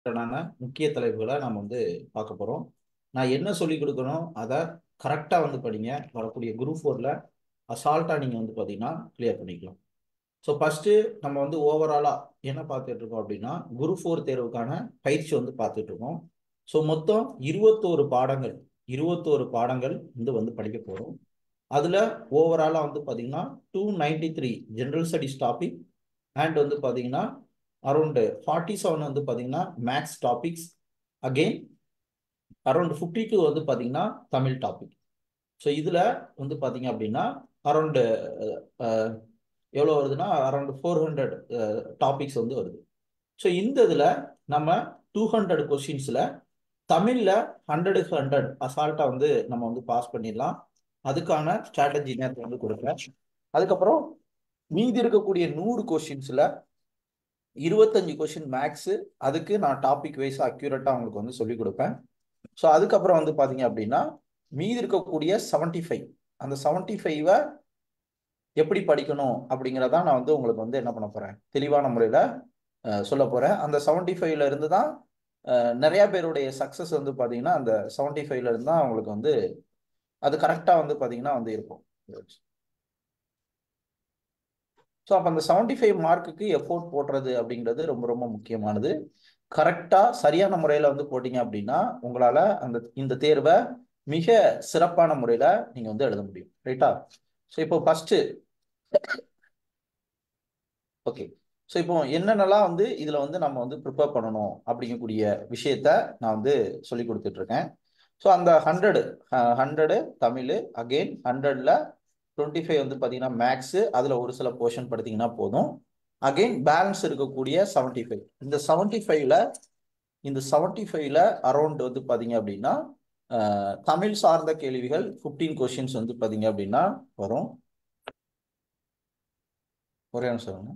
முக்கிய தலைப்புகளை நம்ம வந்து பார்க்க போகிறோம் நான் என்ன சொல்லிக் கொடுக்கணும் அதை கரெக்டாக வந்து படிங்க வரக்கூடிய குரூப் ஃபோரில் அசால்ட்டாக நீங்கள் வந்து பார்த்தீங்கன்னா கிளியர் பண்ணிக்கலாம் ஸோ ஃபஸ்ட்டு நம்ம வந்து ஓவராலாக என்ன பார்த்துட்டு இருக்கோம் அப்படின்னா குரூப் ஃபோர் தேர்வுக்கான பயிற்சி வந்து பார்த்துட்டு இருக்கோம் ஸோ மொத்தம் இருபத்தோரு பாடங்கள் இருபத்தோரு பாடங்கள் வந்து வந்து படிக்க போகிறோம் அதில் ஓவராலாக வந்து பார்த்தீங்கன்னா two ninety three general studies topic and வந்து பார்த்தீங்கன்னா அரௌண்டு ஃபார்ட்டி செவன் வந்து பார்த்தீங்கன்னா maths topics again around fifty two வந்து பார்த்தீங்கன்னா தமிழ் டாபிக் ஸோ இதில் வந்து பார்த்தீங்க அப்படின்னா அரௌண்டு எவ்வளோ வருதுன்னா அரௌண்ட் ஃபோர் ஹண்ட்ரட் டாபிக்ஸ் வந்து வருது ஸோ இந்த இதில் நம்ம டூ ஹண்ட்ரட் கொஸ்டின்ஸில் தமிழில் ஹண்ட்ரடுக்கு ஹண்ட்ரட் அசால்ட்டாக வந்து நம்ம வந்து பாஸ் பண்ணிடலாம் அதுக்கான ஸ்ட்ராட்டஜி நேரத்தை வந்து கொடுப்பேன் அதுக்கப்புறம் மீதி இருக்கக்கூடிய நூறு கொஸ்டின்ஸில் இருபத்தஞ்சு கொஸ்டின் மேக்ஸு அதுக்கு நான் டாபிக் வைஸ் அக்யூரேட்டாக அவங்களுக்கு வந்து சொல்லிக் கொடுப்பேன் ஸோ அதுக்கப்புறம் வந்து பார்த்தீங்க அப்படின்னா மீதி இருக்கக்கூடிய செவன்ட்டி ஃபைவ் அந்த செவன்ட்டி ஃபைவை எப்படி படிக்கணும் அப்படிங்கிறதான் நான் வந்து உங்களுக்கு வந்து என்ன பண்ண போகிறேன் தெளிவான முறையில் சொல்ல போகிறேன் அந்த செவன்ட்டி ஃபைவ்ல இருந்து தான் நிறையா பேருடைய சக்ஸஸ் வந்து பார்த்தீங்கன்னா அந்த செவன்ட்டி ஃபைவ்ல இருந்து தான் அவங்களுக்கு வந்து அது கரெக்டாக வந்து பார்த்தீங்கன்னா வந்து இருக்கும் ஸோ அப்போ அந்த செவன்ட்டி ஃபைவ் மார்க்குக்கு எஃபோர்ட் போடுறது அப்படிங்கிறது ரொம்ப ரொம்ப முக்கியமானது கரெக்டாக சரியான முறையில் வந்து போட்டிங்க அப்படின்னா உங்களால் அந்த இந்த தேர்வை மிக சிறப்பான முறையில் நீங்கள் வந்து எழுத முடியும் ரைட்டா ஸோ இப்போ ஃபஸ்ட்டு ஓகே ஸோ இப்போ என்னென்னலாம் வந்து இதில் வந்து நம்ம வந்து ப்ரிப்பேர் பண்ணணும் அப்படிங்கக்கூடிய விஷயத்த நான் வந்து சொல்லி கொடுத்துட்ருக்கேன் ஸோ அந்த ஹண்ட்ரடு ஹண்ட்ரடு தமிழ் அகெயின் ஹண்ட்ரடில் டுவெண்ட்டி ஃபைவ் வந்து பார்த்தீங்கன்னா மேக்ஸு அதில் ஒரு சில போர்ஷன் படுத்திங்கன்னா போதும் அகெயின் பேலன்ஸ் இருக்கக்கூடிய செவன்ட்டி ஃபைவ் இந்த செவன்ட்டி ஃபைவ்ல இந்த செவன்ட்டி ஃபைவ்ல அரௌண்ட் வந்து பார்த்தீங்க அப்படின்னா தமிழ் சார்ந்த கேள்விகள் ஃபிஃப்டீன் கொஷின்ஸ் வந்து பார்த்தீங்க அப்படின்னா வரும் ஒரே நிமிஷம்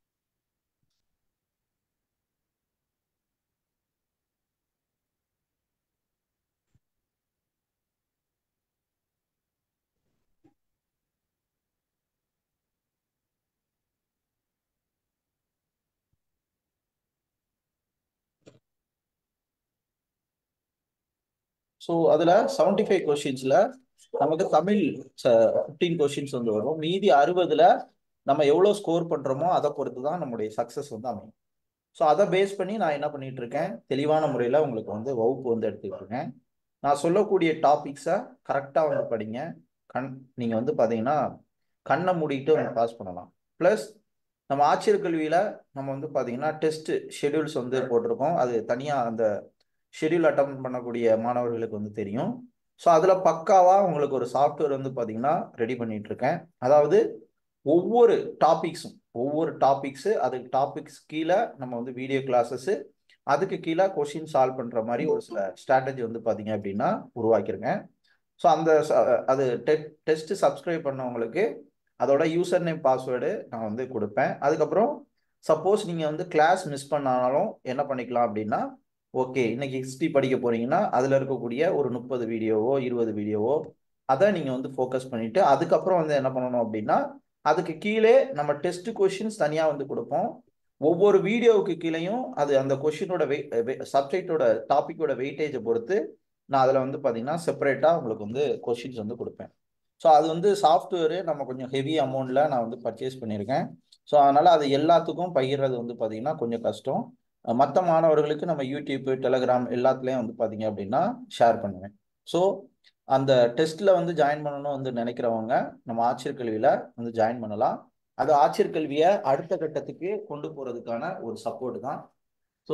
ஸோ அதில் செவன்டி ஃபைவ் கொஷின்ஸில் நமக்கு தமிழ் ஃபிஃப்டீன் கொஷின்ஸ் வந்து வரும் மீதி அறுபதில் நம்ம எவ்வளோ ஸ்கோர் பண்ணுறோமோ அதை பொறுத்து தான் நம்முடைய சக்ஸஸ் வந்து அமையும் ஸோ அதை பேஸ் பண்ணி நான் என்ன பண்ணிட்டு இருக்கேன் தெளிவான முறையில் உங்களுக்கு வந்து வகுப்பு வந்து எடுத்துக்கிட்டு இருக்கேன் நான் சொல்லக்கூடிய டாபிக்ஸை கரெக்டாக வந்து படிங்க கண் நீங்கள் வந்து பார்த்தீங்கன்னா கண்ணை மூடிட்டு வந்து பாஸ் பண்ணலாம் ப்ளஸ் நம்ம ஆட்சியர் கல்வியில் நம்ம வந்து பார்த்தீங்கன்னா டெஸ்ட் ஷெடியூல்ஸ் வந்து போட்டிருக்கோம் அது தனியாக அந்த ஷெடியூல் அட்டன் பண்ணக்கூடிய மாணவர்களுக்கு வந்து தெரியும் ஸோ அதில் பக்காவாக உங்களுக்கு ஒரு சாஃப்ட்வேர் வந்து பார்த்தீங்கன்னா ரெடி பண்ணிட்டு இருக்கேன் அதாவது ஒவ்வொரு டாபிக்ஸும் ஒவ்வொரு டாபிக்ஸு அதுக்கு டாபிக்ஸ் கீழே நம்ம வந்து வீடியோ கிளாஸஸ்ஸு அதுக்கு கீழே கொஷின் சால்வ் பண்ணுற மாதிரி ஒரு சில ஸ்ட்ராட்டஜி வந்து பார்த்தீங்க அப்படின்னா உருவாக்கிருங்க ஸோ அந்த அது டெ டெஸ்ட் சப்ஸ்கிரைப் பண்ணவங்களுக்கு அதோட யூசர் நேம் பாஸ்வேர்டு நான் வந்து கொடுப்பேன் அதுக்கப்புறம் சப்போஸ் நீங்கள் வந்து கிளாஸ் மிஸ் பண்ணாலும் என்ன பண்ணிக்கலாம் அப்படின்னா ஓகே இன்னைக்கு ஹிஸ்ட்ரி படிக்க போறீங்கன்னா அதில் இருக்கக்கூடிய ஒரு முப்பது வீடியோவோ இருபது வீடியோவோ அதை நீங்கள் வந்து ஃபோக்கஸ் பண்ணிட்டு அதுக்கப்புறம் வந்து என்ன பண்ணணும் அப்படின்னா அதுக்கு கீழே நம்ம டெஸ்ட் கொஷின்ஸ் தனியாக வந்து கொடுப்போம் ஒவ்வொரு வீடியோவுக்கு கீழேயும் அது அந்த கொஷினோட வெய் சப்ஜெக்டோட டாப்பிக்கோட வெயிட்டேஜை பொறுத்து நான் அதில் வந்து பார்த்தீங்கன்னா செப்பரேட்டாக உங்களுக்கு வந்து கொஷின்ஸ் வந்து கொடுப்பேன் ஸோ அது வந்து சாஃப்ட்வேரு நம்ம கொஞ்சம் ஹெவி அமௌண்ட்டில் நான் வந்து பர்ச்சேஸ் பண்ணியிருக்கேன் ஸோ அதனால் அது எல்லாத்துக்கும் பகிர்றது வந்து பார்த்தீங்கன்னா கொஞ்சம் கஷ்டம் மற்ற மாணவர்களுக்கு நம்ம யூடியூப் டெலகிராம் எல்லாத்துலேயும் வந்து பார்த்தீங்க அப்படின்னா ஷேர் பண்ணுவேன் ஸோ அந்த டெஸ்ட்டில் வந்து ஜாயின் பண்ணணும் வந்து நினைக்கிறவங்க நம்ம ஆட்சியர் கல்வியில் வந்து ஜாயின் பண்ணலாம் அது ஆட்சியர் கல்வியை அடுத்த கட்டத்துக்கு கொண்டு போகிறதுக்கான ஒரு சப்போர்ட் தான் ஸோ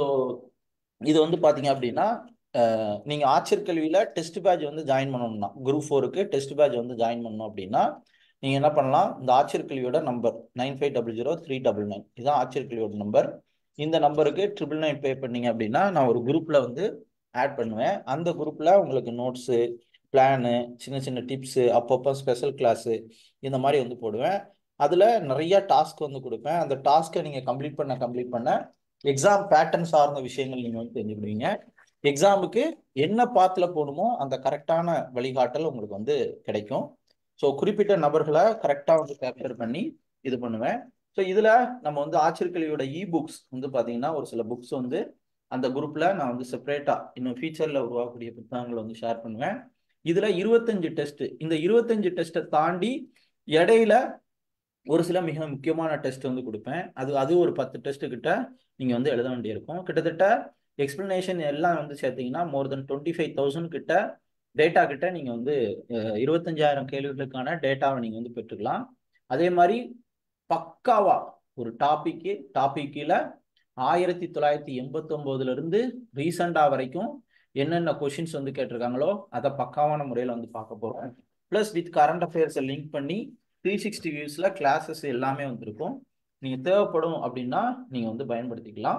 இது வந்து பார்த்தீங்க அப்படின்னா நீங்கள் ஆட்சியர் கல்வியில் டெஸ்ட் பேட்ச் வந்து ஜாயின் பண்ணணும்னா குரூப் ஃபோருக்கு டெஸ்ட் பேட்ச் வந்து ஜாயின் பண்ணணும் அப்படின்னா நீங்கள் என்ன பண்ணலாம் இந்த ஆட்சியர் கல்வியோட number nine five double zero three double nine இதுதான் ஆட்சியர் கல்வியோட நம்பர் இந்த நம்பருக்கு ட்ரிபிள் நைன் பே பண்ணீங்க அப்படின்னா நான் ஒரு குரூப்பில் வந்து ஆட் பண்ணுவேன் அந்த குரூப்பில் உங்களுக்கு நோட்ஸு பிளானு சின்ன சின்ன டிப்ஸு அப்பப்போ ஸ்பெஷல் கிளாஸு இந்த மாதிரி வந்து போடுவேன் அதில் நிறைய டாஸ்க் வந்து கொடுப்பேன் அந்த டாஸ்க்கை நீங்கள் கம்ப்ளீட் பண்ண கம்ப்ளீட் பண்ண எக்ஸாம் பேட்டர்ன் சார்ந்த விஷயங்கள் நீங்கள் வந்து தெரிஞ்சுக்கிடுவீங்க எக்ஸாமுக்கு என்ன பாத்தில் போகணுமோ அந்த கரெக்டான வழிகாட்டல் உங்களுக்கு வந்து கிடைக்கும் ஸோ குறிப்பிட்ட நபர்களை கரெக்டாக வந்து கேப்சர் பண்ணி இது பண்ணுவேன் ஸோ இதில் நம்ம வந்து ஆச்சரியக்கல்வியோட இ புக்ஸ் வந்து பார்த்தீங்கன்னா ஒரு சில புக்ஸ் வந்து அந்த குரூப்ல நான் வந்து செப்பரேட்டா இன்னும் ஃபியூச்சர்ல உருவாக்கக்கூடிய புத்தகங்களை வந்து ஷேர் பண்ணுவேன் இதுல இருபத்தஞ்சு டெஸ்ட் இந்த இருபத்தஞ்சு டெஸ்ட்டை தாண்டி இடையில ஒரு சில மிக முக்கியமான டெஸ்ட் வந்து கொடுப்பேன் அது அது ஒரு பத்து டெஸ்ட் கிட்ட நீங்க வந்து எழுத வேண்டியிருக்கும் கிட்டத்தட்ட எக்ஸ்பிளனேஷன் எல்லாம் வந்து சேர்த்தீங்கன்னா more than twenty five thousand கிட்ட டேட்டா கிட்ட நீங்க வந்து அஹ், இருபத்தஞ்சாயிரம் கேள்விகளுக்கான டேட்டாவை நீங்க வந்து பெற்றுக்கலாம் அதே மாதிரி பக்காவா ஒரு டாபிக்கு டாபிக்கில் ஆயிரத்தி தொள்ளாயிரத்தி எண்பத்தொம்போதுல இருந்து ரீசெண்டா வரைக்கும் என்னென்ன கொஷின்ஸ் வந்து கேட்டிருக்காங்களோ அதை பக்காவான முறையில் வந்து பார்க்க போறோம் ப்ளஸ் வித் கரண்ட் அஃபேர்ஸை லிங்க் பண்ணி த்ரீ சிக்ஸ்டி வியூஸில் கிளாஸஸ் எல்லாமே வந்திருக்கும் நீங்கள் தேவைப்படும் அப்படின்னா நீங்கள் வந்து பயன்படுத்திக்கலாம்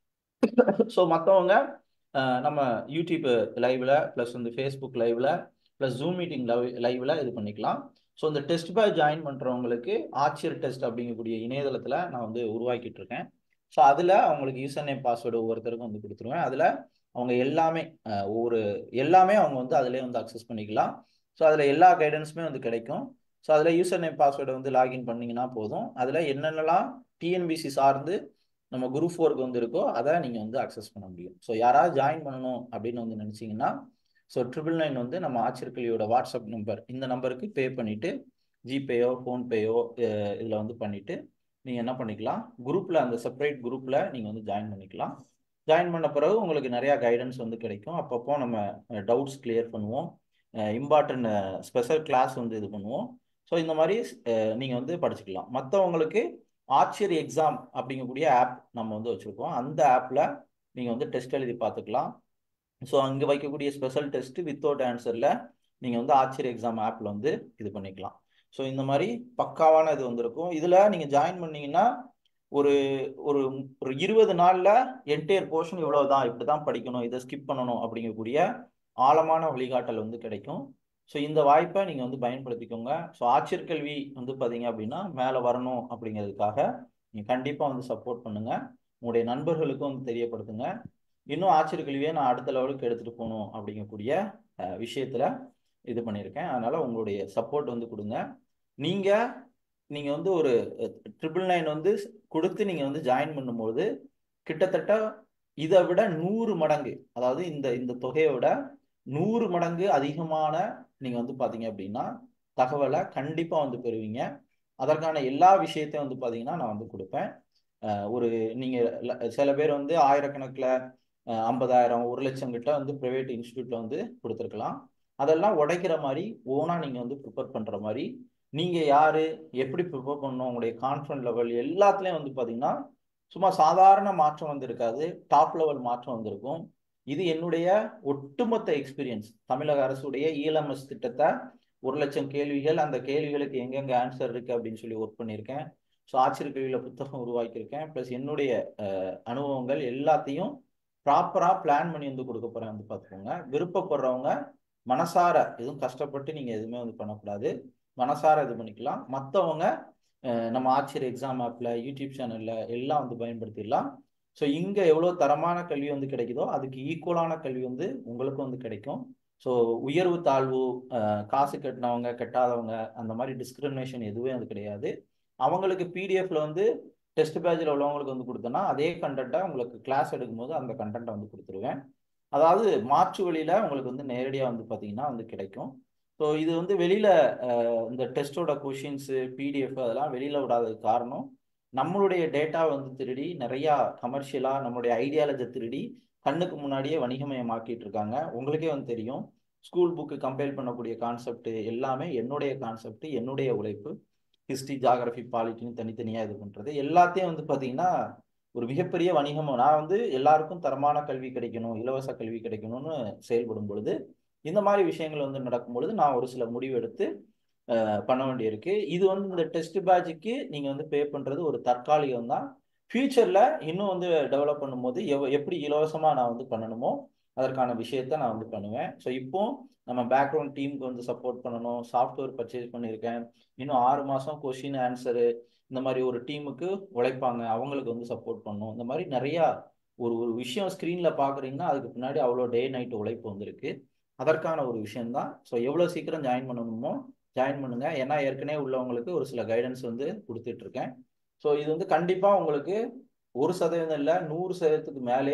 ஸோ மற்றவங்க நம்ம யூடியூப் லைவ்ல ப்ளஸ் வந்து ஃபேஸ்புக் லைவ்ல ப்ளஸ் ஜூம் மீட்டிங் லைவ் லைவ்ல இது பண்ணிக்கலாம் ஸோ இந்த டெஸ்ட் பேட்ச் ஜாயின் பண்ணுறவங்களுக்கு ஆச்சர் டெஸ்ட் அப்படிங்கக்கூடிய இணையதளத்தில் நான் வந்து உருவாக்கிட்டு இருக்கேன் ஸோ அதில் அவங்களுக்கு யூசர் நேம் பாஸ்வேர்டு ஒவ்வொருத்தருக்கும் வந்து கொடுத்துருவேன் அதில் அவங்க எல்லாமே அஹ், ஒவ்வொரு எல்லாமே அவங்க வந்து அதிலே வந்து அக்சஸ் பண்ணிக்கலாம் ஸோ அதில் எல்லா கைடன்ஸுமே வந்து கிடைக்கும் ஸோ அதில் யூசர் நேம் பாஸ்வேர்டை வந்து லாகின் பண்ணிங்கன்னா போதும் அதில் என்னென்னலாம் டிஎன்பிசி சார்ந்து நம்ம குரூப் ஃபோருக்கு வந்து இருக்கோ அதை நீங்கள் வந்து அக்சஸ் பண்ண முடியும் ஸோ யாராவது ஜாயின் பண்ணணும் அப்படின்னு வந்து நினச்சிங்கன்னா ஸோ ட்ரிபிள் நைன் வந்து நம்ம ஆச்சரியக்கல்வியோட வாட்ஸ்அப் நம்பர் இந்த நம்பருக்கு பே பண்ணிவிட்டு ஜிபேயோ ஃபோன்பேயோ இதில் வந்து பண்ணிவிட்டு நீங்கள் என்ன பண்ணிக்கலாம் குரூப்பில் அந்த செப்பரேட் குரூப்பில் நீங்கள் வந்து ஜாயின் பண்ணிக்கலாம் ஜாயின் பண்ண பிறகு உங்களுக்கு நிறையா கைடன்ஸ் வந்து கிடைக்கும் அப்பப்போ நம்ம டவுட்ஸ் கிளியர் பண்ணுவோம் இம்பார்ட்டன்ட் ஸ்பெஷல் கிளாஸ் வந்து இது பண்ணுவோம் ஸோ இந்த மாதிரி நீங்கள் வந்து படிச்சுக்கலாம் மற்றவங்களுக்கு ஆச்சரிய எக்ஸாம் அப்படிங்கக்கூடிய ஆப் நம்ம வந்து வச்சுருக்கோம் அந்த ஆப்பில் நீங்கள் வந்து டெஸ்ட் எழுதி பார்த்துக்கலாம் ஸோ அங்கே வைக்கக்கூடிய ஸ்பெஷல் டெஸ்ட் வித்தவுட் ஆன்சரில் நீங்கள் வந்து ஆச்சரிய எக்ஸாம் ஆப்பில் வந்து இது பண்ணிக்கலாம் ஸோ இந்த மாதிரி பக்காவான இது வந்திருக்கும் இதில் நீங்கள் ஜாயின் பண்ணீங்கன்னா ஒரு ஒரு ஒரு இருபது நாளில் என்டையர் போர்ஷன் இவ்வளோ தான் இப்படி தான் படிக்கணும் இதை ஸ்கிப் பண்ணணும் அப்படிங்கக்கூடிய ஆழமான வழிகாட்டல் வந்து கிடைக்கும் ஸோ இந்த வாய்ப்பை நீங்கள் வந்து பயன்படுத்திக்கோங்க ஸோ ஆட்சியர் கல்வி வந்து பார்த்தீங்க அப்படின்னா மேலே வரணும் அப்படிங்கிறதுக்காக நீங்கள் கண்டிப்பாக வந்து சப்போர்ட் பண்ணுங்கள் உங்களுடைய நண்பர்களுக்கும் வந்து தெரியப்படுத்துங்க இன்னும் ஆட்சியர் கல்வியை நான் அடுத்த லெவலுக்கு எடுத்துகிட்டு போகணும் அப்படிங்கக்கூடிய அஹ், விஷயத்துல இது பண்ணியிருக்கேன் அதனால் உங்களுடைய சப்போர்ட் வந்து கொடுங்க நீங்கள் நீங்கள் வந்து ஒரு ட்ரிபிள் நைன் வந்து கொடுத்து நீங்கள் வந்து ஜாயின் பண்ணும்போது கிட்டத்தட்ட இதை விட நூறு மடங்கு அதாவது இந்த இந்த தொகையை விட நூறு மடங்கு அதிகமான நீங்கள் வந்து பார்த்தீங்க அப்படின்னா தகவலை கண்டிப்பாக வந்து பெறுவீங்க அதற்கான எல்லா விஷயத்தையும் வந்து பார்த்தீங்கன்னா நான் வந்து கொடுப்பேன் அஹ் ஒரு நீங்கள் சில பேர் வந்து ஆயிரக்கணக்கில் ஐம்பதாயிரம் ஒரு லட்சம் கிட்ட வந்து ப்ரைவேட் இன்ஸ்டியூட்டில் வந்து கொடுத்துருக்கலாம் அதெல்லாம் உடைக்கிற மாதிரி ஓனாக நீங்கள் வந்து ப்ரிப்பேர் பண்ணுற மாதிரி நீங்கள் யார் எப்படி ப்ரிப்பேர் பண்ணணும் உங்களுடைய கான்ஃபிடன்ட் லெவல் எல்லாத்துலேயும் வந்து பார்த்தீங்கன்னா சும்மா சாதாரண மாற்றம் வந்து இருக்காது டாப் லெவல் மாற்றம் வந்திருக்கும் இது என்னுடைய ஒட்டுமொத்த எக்ஸ்பீரியன்ஸ் தமிழக அரசுடைய இஎல்எம்எஸ் திட்டத்தை ஒரு லட்சம் கேள்விகள் அந்த கேள்விகளுக்கு எங்கெங்க ஆன்சர் இருக்கு அப்படின்னு சொல்லி ஒர்க் பண்ணியிருக்கேன் ஸோ ஆச்சரிய கல்வியில் புத்தகம் உருவாக்கியிருக்கேன் ப்ளஸ் என்னுடைய அஹ், அனுபவங்கள் எல்லாத்தையும் ப்ராப்பராக பிளான் பண்ணி வந்து கொடுக்க போகிறேன் வந்து பார்த்துக்கோங்க விருப்பப்படுறவங்க மனசார எதுவும் கஷ்டப்பட்டு நீங்கள் எதுவுமே வந்து பண்ணக்கூடாது மனசார இது பண்ணிக்கலாம் மற்றவங்க நம்ம ஆச்சரிய எக்ஸாம் ஆப்பில் யூடியூப் சேனலில் எல்லாம் வந்து பயன்படுத்திடலாம் ஸோ இங்கே எவ்வளோ தரமான கல்வி வந்து கிடைக்குதோ அதுக்கு ஈக்குவலான கல்வி வந்து உங்களுக்கும் வந்து கிடைக்கும் ஸோ உயர்வு தாழ்வு அஹ், காசு கட்டினவங்க கட்டாதவங்க அந்த மாதிரி டிஸ்கிரிமினேஷன் எதுவுமே அது கிடையாது அவங்களுக்கு பிடிஎஃப்ல வந்து டெஸ்ட் பேட்சில் உள்ளவங்களுக்கு வந்து கொடுத்தேன்னா அதே கண்டென்ட்டை உங்களுக்கு கிளாஸ் எடுக்கும்போது அந்த கண்டென்ட்டை வந்து கொடுத்துருவேன் அதாவது மாற்று வழியில் உங்களுக்கு வந்து நேரடியாக வந்து பார்த்தீங்கன்னா வந்து கிடைக்கும் ஸோ இது வந்து வெளியில் இந்த டெஸ்ட்டோட கொஷின்ஸு பிடிஎஃப் அதெல்லாம் வெளியில் விடாததுக்கு காரணம் நம்மளுடைய டேட்டா வந்து திருடி நிறையா கமர்ஷியலாக நம்மளுடைய ஐடியாலஜை திருடி கண்ணுக்கு முன்னாடியே வணிகமயமாக்கிட்டு இருக்காங்க உங்களுக்கே வந்து தெரியும் ஸ்கூல் புக்கு கம்பேர் பண்ணக்கூடிய கான்செப்ட் எல்லாமே என்னுடைய கான்செப்ட் என்னுடைய உழைப்பு ஹிஸ்ட்ரி ஜாகிரபி பாலிட்டின்னு தனித்தனியாக இது பண்ணுறது எல்லாத்தையும் வந்து பார்த்தீங்கன்னா ஒரு மிகப்பெரிய வணிகம் நான் வந்து எல்லாருக்கும் தரமான கல்வி கிடைக்கணும் இலவச கல்வி கிடைக்கணும்னு செயல்படும் பொழுது இந்த மாதிரி விஷயங்கள் வந்து நடக்கும் பொழுது நான் ஒரு சில முடிவு எடுத்து அஹ், பண்ண வேண்டியிருக்கு இது வந்து இந்த டெஸ்ட் பேட்சுக்கு நீங்கள் வந்து பே பண்ணுறது ஒரு தற்காலிகம் தான் ஃபியூச்சரில் இன்னும் வந்து டெவலப் பண்ணும்போது எவ் எப்படி இலவசமாக நான் வந்து பண்ணணுமோ அதற்கான விஷயத்த நான் வந்து பண்ணுவேன் ஸோ இப்போ நம்ம பேக்ரவுண்ட் டீமுக்கு வந்து சப்போர்ட் பண்ணணும் சாஃப்ட்வேர் பர்ச்சேஸ் பண்ணியிருக்கேன் இன்னும் ஆறு மாதம் கொஷின் ஆன்சரு இந்த மாதிரி ஒரு டீமுக்கு உழைப்பாங்க அவங்களுக்கு வந்து சப்போர்ட் பண்ணணும் இந்த மாதிரி நிறையா ஒரு ஒரு விஷயம் ஸ்க்ரீனில் பார்க்குறீங்கன்னா அதுக்கு பின்னாடி அவ்வளோ டே நைட் உழைப்பு வந்திருக்கு அதற்கான ஒரு விஷயம்தான் ஸோ எவ்வளோ சீக்கிரம் ஜாயின் பண்ணணுமோ ஜாயின் பண்ணுங்க ஏன்னா ஏற்கனவே உள்ளவங்களுக்கு ஒரு சில கைடன்ஸ் வந்து கொடுத்துட்டு இருக்கேன் ஸோ இது வந்து கண்டிப்பாக உங்களுக்கு ஒரு சதவீதம் இல்லை நூறு சதவீதத்துக்கு மேலே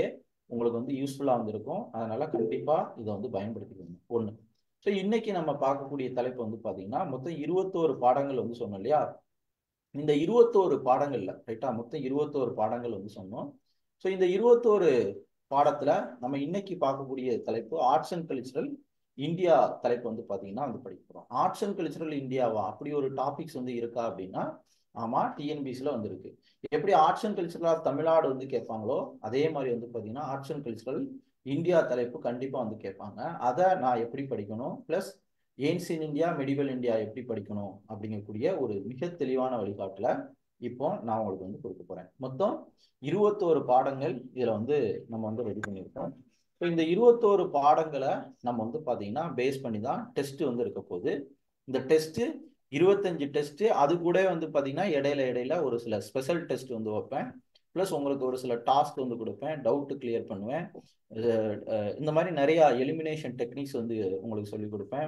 உங்களுக்கு வந்து யூஸ்ஃபுல்லாக வந்திருக்கும் அதனால கண்டிப்பாக இதை வந்து பயன்படுத்திக்கோங்க ஒன்று ஸோ இன்னைக்கு நம்ம பார்க்கக்கூடிய தலைப்பு வந்து பார்த்தீங்கன்னா மொத்தம் இருபத்தோரு பாடங்கள் வந்து சொன்னோம் இல்லையா இந்த இருபத்தோரு பாடங்கள்ல ரைட்டா மொத்தம் இருபத்தோரு பாடங்கள் வந்து சொன்னோம் ஸோ இந்த இருபத்தோரு பாடத்துல நம்ம இன்னைக்கு பார்க்கக்கூடிய தலைப்பு ஆர்ட்ஸ் அண்ட் கல்ச்சுரல் இந்தியா தலைப்பு வந்து பார்த்தீங்கன்னா வந்து படிக்க போகிறோம் ஆர்ட்ஸ் அண்ட் கல்ச்சுரல் இந்தியாவா அப்படி ஒரு டாபிக்ஸ் வந்து இருக்கா அப்படின்னா ஆமா டிஎன்பிசியில் வந்து இருக்கு எப்படி ஆர்ட்ஸ் அண்ட் கல்ச்சுரல் தமிழ்நாடு வந்து கேட்பாங்களோ அதே மாதிரி வந்து பார்த்தீங்கன்னா ஆர்ட்ஸ் அண்ட் கல்ச்சுரல் இந்தியா தலைப்பு கண்டிப்பாக வந்து கேட்பாங்க அதை நான் எப்படி படிக்கணும் plus ancient India medieval India எப்படி படிக்கணும் அப்படிங்கக்கூடிய ஒரு மிக தெளிவான வழிகாட்டுல இப்போ நான் உங்களுக்கு வந்து கொடுக்க போறேன் மொத்தம் இருபத்தோரு பாடங்கள் இதுல வந்து நம்ம வந்து ரெடி பண்ணியிருக்கோம் இப்போ இந்த இருபத்தோரு பாடங்களை நம்ம வந்து பாத்தீங்கன்னா பேஸ் பண்ணி தான் டெஸ்ட் வந்து இருக்க போகுது இந்த டெஸ்ட் இருபத்தஞ்சு டெஸ்ட் அது கூட வந்து பாத்தீங்கன்னா இடையில இடையில ஒரு சில ஸ்பெஷல் டெஸ்ட் வந்து வைப்பேன் ப்ளஸ் உங்களுக்கு ஒரு சில டாஸ்க் வந்து கொடுப்பேன் டவுட் கிளியர் பண்ணுவேன் இந்த மாதிரி நிறைய எலிமினேஷன் டெக்னிக்ஸ் வந்து உங்களுக்கு சொல்லி கொடுப்பேன்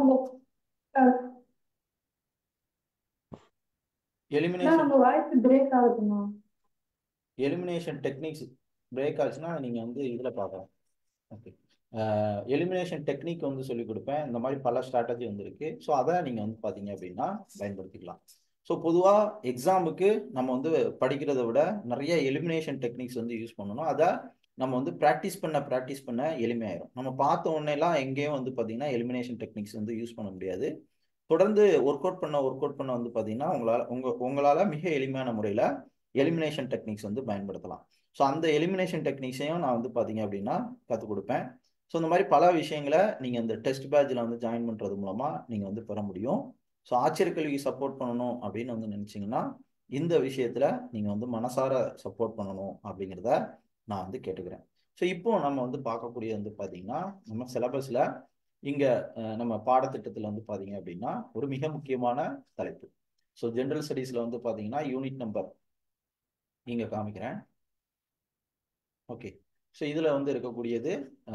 எலிமினேஷன் வாய்ஸ் பிரேக் ஆகுதுமா எலிமினேஷன் டெக்னிக்ஸ் பிரேக் ஆச்சுன்னா நீங்க வந்து இதுல பார்க்கலாம் ஓகே எலிமினேஷன் டெக்னிக் வந்து சொல்லி கொடுப்பேன் இந்த மாதிரி பல ஸ்ட்ராட்டஜி வந்து இருக்கு ஸோ அதை நீங்க வந்து பாத்தீங்க அப்படின்னா பயன்படுத்திக்கலாம் ஸோ பொதுவாக எக்ஸாமுக்கு நம்ம வந்து படிக்கிறத விட நிறைய எலிமினேஷன் டெக்னிக்ஸ் வந்து யூஸ் பண்ணணும் அதை நம்ம வந்து ப்ராக்டிஸ் பண்ண ப்ராக்டிஸ் பண்ண எளிமையாயிரும் நம்ம பார்த்த உடனேலாம் எங்கேயும் வந்து பார்த்தீங்கன்னா எலிமினேஷன் டெக்னிக்ஸ் வந்து யூஸ் பண்ண முடியாது தொடர்ந்து ஒர்க் அவுட் பண்ண ஒர்க் அவுட் பண்ண வந்து பார்த்தீங்கன்னா உங்களால் உங்க உங்களால் மிக எளிமையான முறையில் எலிமினேஷன் டெக்னிக்ஸ் வந்து பயன்படுத்தலாம் ஸோ அந்த எலிமினேஷன் டெக்னிக்ஸையும் நான் வந்து பார்த்தீங்க அப்படின்னா கற்றுக் கொடுப்பேன் ஸோ இந்த மாதிரி பல விஷயங்களை நீங்கள் இந்த டெஸ்ட் பேட்சில் வந்து ஜாயின் பண்ணுறது மூலமாக நீங்கள் வந்து பெற முடியும் ஸோ ஆச்சரிய கல்விக்கு சப்போர்ட் பண்ணணும் அப்படின்னு வந்து நினச்சிங்கன்னா இந்த விஷயத்தில் நீங்கள் வந்து மனசார சப்போர்ட் பண்ணணும் அப்படிங்கிறத நான் வந்து கேட்டுக்கிறேன் ஸோ இப்போ நம்ம வந்து பார்க்கக்கூடிய வந்து பார்த்தீங்கன்னா நம்ம சிலபஸில் இங்கே நம்ம பாடத்திட்டத்தில் வந்து பார்த்தீங்க அப்படின்னா ஒரு மிக முக்கியமான தலைப்பு ஸோ ஜென்ரல் ஸ்டடீஸில் வந்து பார்த்தீங்கன்னா யூனிட் நம்பர் இங்கே காமிக்கிறேன் ஓகே ஸோ இதில் வந்து இருக்கக்கூடியது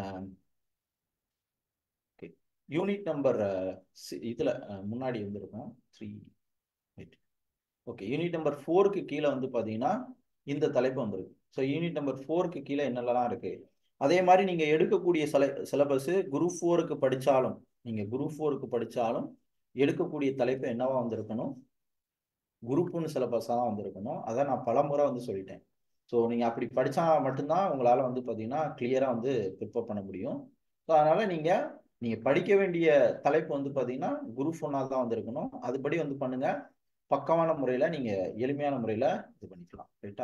ஓகே யூனிட் நம்பர் இதில் முன்னாடி வந்து இருக்கும் three eight okay unit number ஃபோருக்கு கீழே வந்து பார்த்தீங்கன்னா இந்த தலைப்பு வந்திருக்கு ஸோ யூனிட் நம்பர் ஃபோருக்கு கீழே என்னெல்லாம் இருக்கு அதே மாதிரி நீங்க எடுக்கக்கூடிய சில சிலபஸ் குரூப் ஃபோருக்கு படிச்சாலும் நீங்க குரூப் ஃபோருக்கு படிச்சாலும் எடுக்கக்கூடிய தலைப்பு என்னவா வந்திருக்கணும் குரூப் ஒன்று சிலபஸாக தான் வந்திருக்கணும் அதை நான் பல முறை வந்து சொல்லிட்டேன் ஸோ நீங்கள் அப்படி படித்தா மட்டும்தான் உங்களால் வந்து பார்த்தீங்கன்னா கிளியராக வந்து ப்ரிப்பேர் பண்ண முடியும் ஸோ அதனால் நீங்கள் நீங்கள் படிக்க வேண்டிய தலைப்பு வந்து பார்த்தீங்கன்னா குரூப் ஒன்னாக தான் வந்திருக்கணும் அதுபடி வந்து பண்ணுங்கள் பக்கமான முறையில் நீங்கள் எளிமையான முறையில் இது பண்ணிக்கலாம் ரைட்டா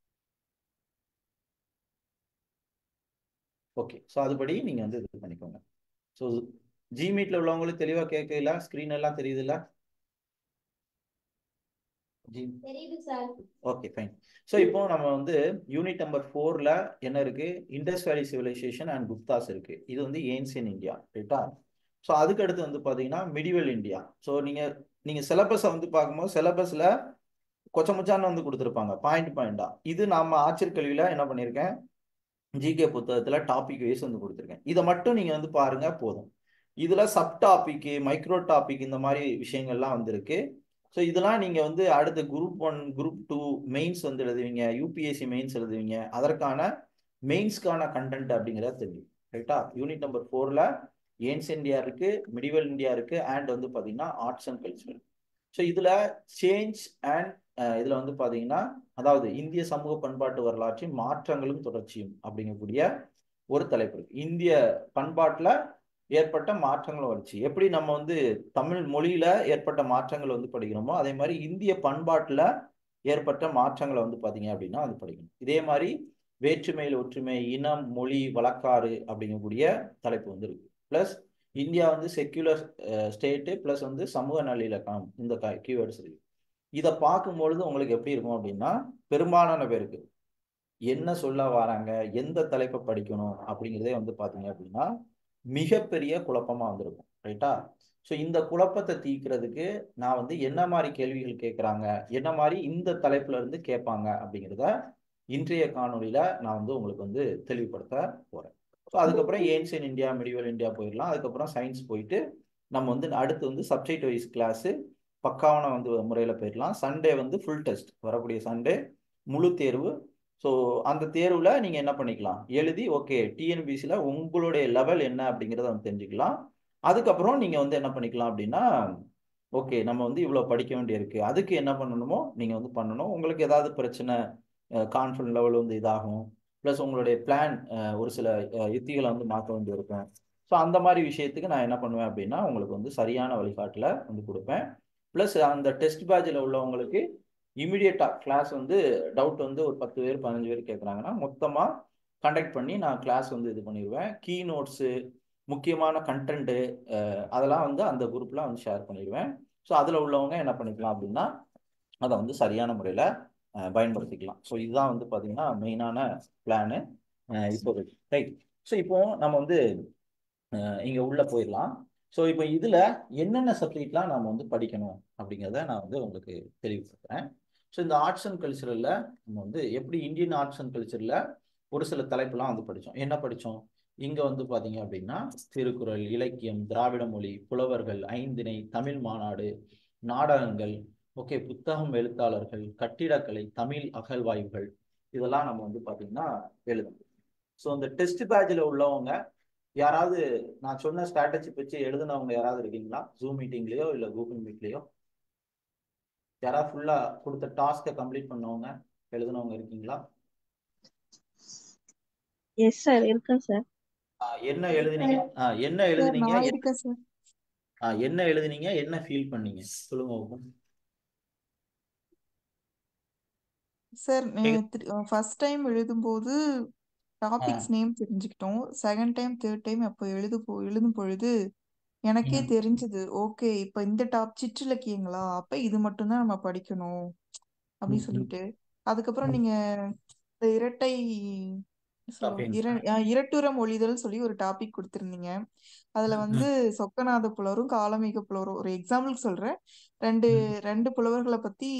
ஓகே ஸோ அதுபடி நீங்கள் வந்து இது பண்ணிக்கோங்க ஸோ ஜிமீட்டில் உள்ளவங்களுக்கு தெளிவாக கேட்கல ஸ்க்ரீன் எல்லாம் தெரியுதுல்ல ஜி தெரியுது சார் ஓகே ஃபைன் ஸோ இப்போ நம்ம வந்து யூனிட் நம்பர் ஃபோரில் என்ன இருக்கு இண்டஸ் வேலி சிவிலைசேஷன் அண்ட் குப்தாஸ் இருக்கு இது வந்து ஏன்சியன் இந்தியா ரைட்டா ஸோ அதுக்கு அடுத்து வந்து பார்த்தீங்கன்னா மிடிவல் இந்தியா ஸோ நீங்கள் நீங்கள் சிலபஸை வந்து பார்க்கும்போது சிலபஸில் கொச்சமுச்சான்னு வந்து கொடுத்துருப்பாங்க பாயிண்ட் பாயிண்டா இது நம்ம ஆச்சரிய கல்வியில் என்ன பண்ணியிருக்கேன் ஜிகே புத்தகத்தில் டாபிக் வைஸ் வந்து கொடுத்துருக்கேன் இதை மட்டும் நீங்கள் வந்து பாருங்க போதும் இதில் சப் டாபிக் மைக்ரோ டாபிக் இந்த மாதிரி விஷயங்கள்லாம் வந்திருக்கு ஸோ இதெல்லாம் நீங்கள் வந்து அடுத்த group one group two mains வந்து எழுதுவீங்க யூபிஎஸ்சி மெயின்ஸ் எழுதுவீங்க அதற்கான மெயின்ஸ்க்கான கண்டென்ட் அப்படிங்கிறத தெரியும் ரைட்டா யூனிட் நம்பர் ஃபோரில் ஏன்ஸ் இந்தியா இருக்கு மிடிவல் இந்தியா இருக்கு அண்ட் வந்து பார்த்தீங்கன்னா ஆர்ட்ஸ் அண்ட் கல்ச்சரல் ஸோ இதில் சேஞ்ச் அண்ட் இதில் வந்து பார்த்தீங்கன்னா அதாவது இந்திய சமூக பண்பாட்டு வரலாற்றின் மாற்றங்களும் தொடர்ச்சியும் அப்படிங்கக்கூடிய ஒரு தலைப்பு இருக்கு இந்திய பண்பாட்டில் ஏற்பட்ட மாற்றங்களும் வளர்ச்சி எப்படி நம்ம வந்து தமிழ் மொழியில ஏற்பட்ட மாற்றங்கள் வந்து படிக்கிறோமோ அதே மாதிரி இந்திய பண்பாட்டில் ஏற்பட்ட மாற்றங்களை வந்து பார்த்தீங்க அப்படின்னா அது படிக்கணும் இதே மாதிரி வேற்றுமையில் ஒற்றுமை இனம் மொழி வழக்காறு அப்படிங்கக்கூடிய தலைப்பு வந்து இருக்கு ப்ளஸ் இந்தியா வந்து செக்யூலர் ஸ்டேட்டு ப்ளஸ் வந்து சமூக நல்லிலக்கணம் இந்த கீவேர்ட்ஸ் இருக்கு இதை பார்க்கும்பொழுது உங்களுக்கு எப்படி இருக்கும் அப்படின்னா பெரும்பாலான பேருக்கு என்ன சொல்ல வராங்க எந்த தலைப்பை படிக்கணும் அப்படிங்கிறதே வந்து பார்த்தீங்க அப்படின்னா மிகப்பெரிய குழப்பமா வந்திருக்கும் ரைட்டா ஸோ இந்த குழப்பத்தை தீர்க்கிறதுக்கு நான் வந்து என்ன மாதிரி கேள்விகள் கேட்குறாங்க என்ன மாதிரி இந்த தலைப்புல இருந்து கேட்பாங்க அப்படிங்கிறத இன்றைய காணொலியில நான் வந்து உங்களுக்கு வந்து தெளிவுபடுத்த போறேன் ஸோ அதுக்கப்புறம் ஏன்சியன் இந்தியா மிடிவல் இந்தியா போயிடலாம் அதுக்கப்புறம் சயின்ஸ் போயிட்டு நம்ம வந்து அடுத்து வந்து சப்ஜெக்ட் வைஸ் கிளாஸு பக்காவான வந்து முறையில் போயிடலாம் சண்டே வந்து ஃபுல் டெஸ்ட் வரக்கூடிய சண்டே முழு தேர்வு ஸோ அந்த தேர்வில் நீங்கள் என்ன பண்ணிக்கலாம் எழுதி ஓகே டிஎன்பிசியில் உங்களுடைய லெவல் என்ன அப்படிங்கிறத வந்து தெரிஞ்சுக்கலாம் அதுக்கப்புறம் நீங்கள் வந்து என்ன பண்ணிக்கலாம் அப்படின்னா ஓகே நம்ம வந்து இவ்வளோ படிக்க வேண்டியிருக்கு அதுக்கு என்ன பண்ணணுமோ நீங்கள் வந்து பண்ணணும் உங்களுக்கு ஏதாவது பிரச்சனை கான்ஃபிடன்ட் லெவல் வந்து இதாகும் ப்ளஸ் உங்களுடைய பிளான் ஒரு சில அஹ், யுத்திகளை வந்து மாற்ற வேண்டி இருக்கும் ஸோ அந்த மாதிரி விஷயத்துக்கு நான் என்ன பண்ணுவேன் அப்படின்னா உங்களுக்கு வந்து சரியான வழிகாட்டில் வந்து கொடுப்பேன் ப்ளஸ் அந்த டெஸ்ட் பேட்சில் உள்ளவங்களுக்கு இமிடியேட்டாக கிளாஸ் வந்து டவுட் வந்து ஒரு பத்து பேர் பதினஞ்சு பேர் கேட்குறாங்கன்னா மொத்தமாக கண்டக்ட் பண்ணி நான் கிளாஸ் வந்து இது பண்ணிடுவேன் கீ நோட்ஸு முக்கியமான கண்டென்ட்டு அதெல்லாம் வந்து அந்த குரூப்பில் வந்து ஷேர் பண்ணிடுவேன் ஸோ அதில் உள்ளவங்க என்ன பண்ணிக்கலாம் அப்படின்னா அதை வந்து சரியான முறையில் பயன்படுத்திக்கலாம் ஸோ இதுதான் வந்து பார்த்தீங்கன்னா மெயினான பிளானு இப்போ ரைட் ஸோ இப்போ நம்ம வந்து இங்கே உள்ளே போயிடலாம் ஸோ இப்போ இதில் என்னென்ன சப்ஜெக்ட்லாம் நம்ம வந்து படிக்கணும் அப்படிங்கிறத நான் வந்து உங்களுக்கு தெளிவுபடுத்துகிறேன் ஸோ இந்த ஆர்ட்ஸ் அண்ட் கல்ச்சரில் நம்ம வந்து எப்படி இந்தியன் ஆர்ட்ஸ் அண்ட் கல்ச்சரில் ஒரு சில தலைப்புலாம் வந்து படித்தோம் என்ன படித்தோம் இங்கே வந்து பார்த்தீங்க அப்படின்னா திருக்குறள் இலக்கியம் திராவிட மொழி புலவர்கள் ஐந்திணை தமிழ் மாநாடு நாடகங்கள் ஓகே புத்தகம் எழுத்தாளர்கள் கட்டிடக்கலை தமிழ் அகழ்வாய்வுகள் இதெல்லாம் நம்ம வந்து பார்த்தீங்கன்னா எழுதணும் ஸோ இந்த டெஸ்ட் பேட்சில் உள்ளவங்க யாராவது நான் சொன்ன ஸ்ட்ராட்டஜி வச்சு எழுதுனவங்க யாராவது இருக்கீங்களா ஜூம் மீட்டிங்லேயோ இல்லை கூகுள் மீட்லேயோ யாராவது ஃபுல்லாக கொடுத்த டாஸ்க்கை கம்ப்ளீட் பண்ணவங்க எழுதுனவங்க இருக்கீங்களா எஸ் சார் இருக்கேன் சார் ஆஹ் என்ன எழுதுனீங்க ஆஹ் என்ன சார் எழுதுனீங்க நான் என்ன- இருக்கேன் சார் ஆஹ் என்ன எழுதுனீங்க என்ன ஃபீல் பண்ணீங்க சொல்லுங்க ஓப்பன் சார் கேக்குது. ஃபர்ஸ்ட் டைம் எழுதும்போது டாபிக்ஸ் நேம் தெரிஞ்சுக்கிட்டோம் செகண்ட் டைம் தேர்ட் டைம் அப்போ எழுது போ- எழுதும் பொழுது எனக்கே ம். தெரிஞ்சது ஓகே இப்போ இந்த டாப் சிற்றிலக்கியங்களா அப்ப இது மட்டும்தான் நம்ம படிக்கணும் அப்படி ம், ம். சொல்லிட்டு அதுக்கப்புறம் ம். நீங்க இந்த இரட்டை சொல்லுவாங்க Topic. இர அஹ் இரட்டுற மொழிதல் சொல்லி ஒரு டாபிக் கொடுத்திருந்தீங்க அதுல ம், வந்து சொக்கநாத புலவரும் காலமேக புலவரும் ஒரு எக்ஸாம்பிளுக்கு சொல்றேன் ரெண்டு ம். ரெண்டு புலவர்களை பத்தி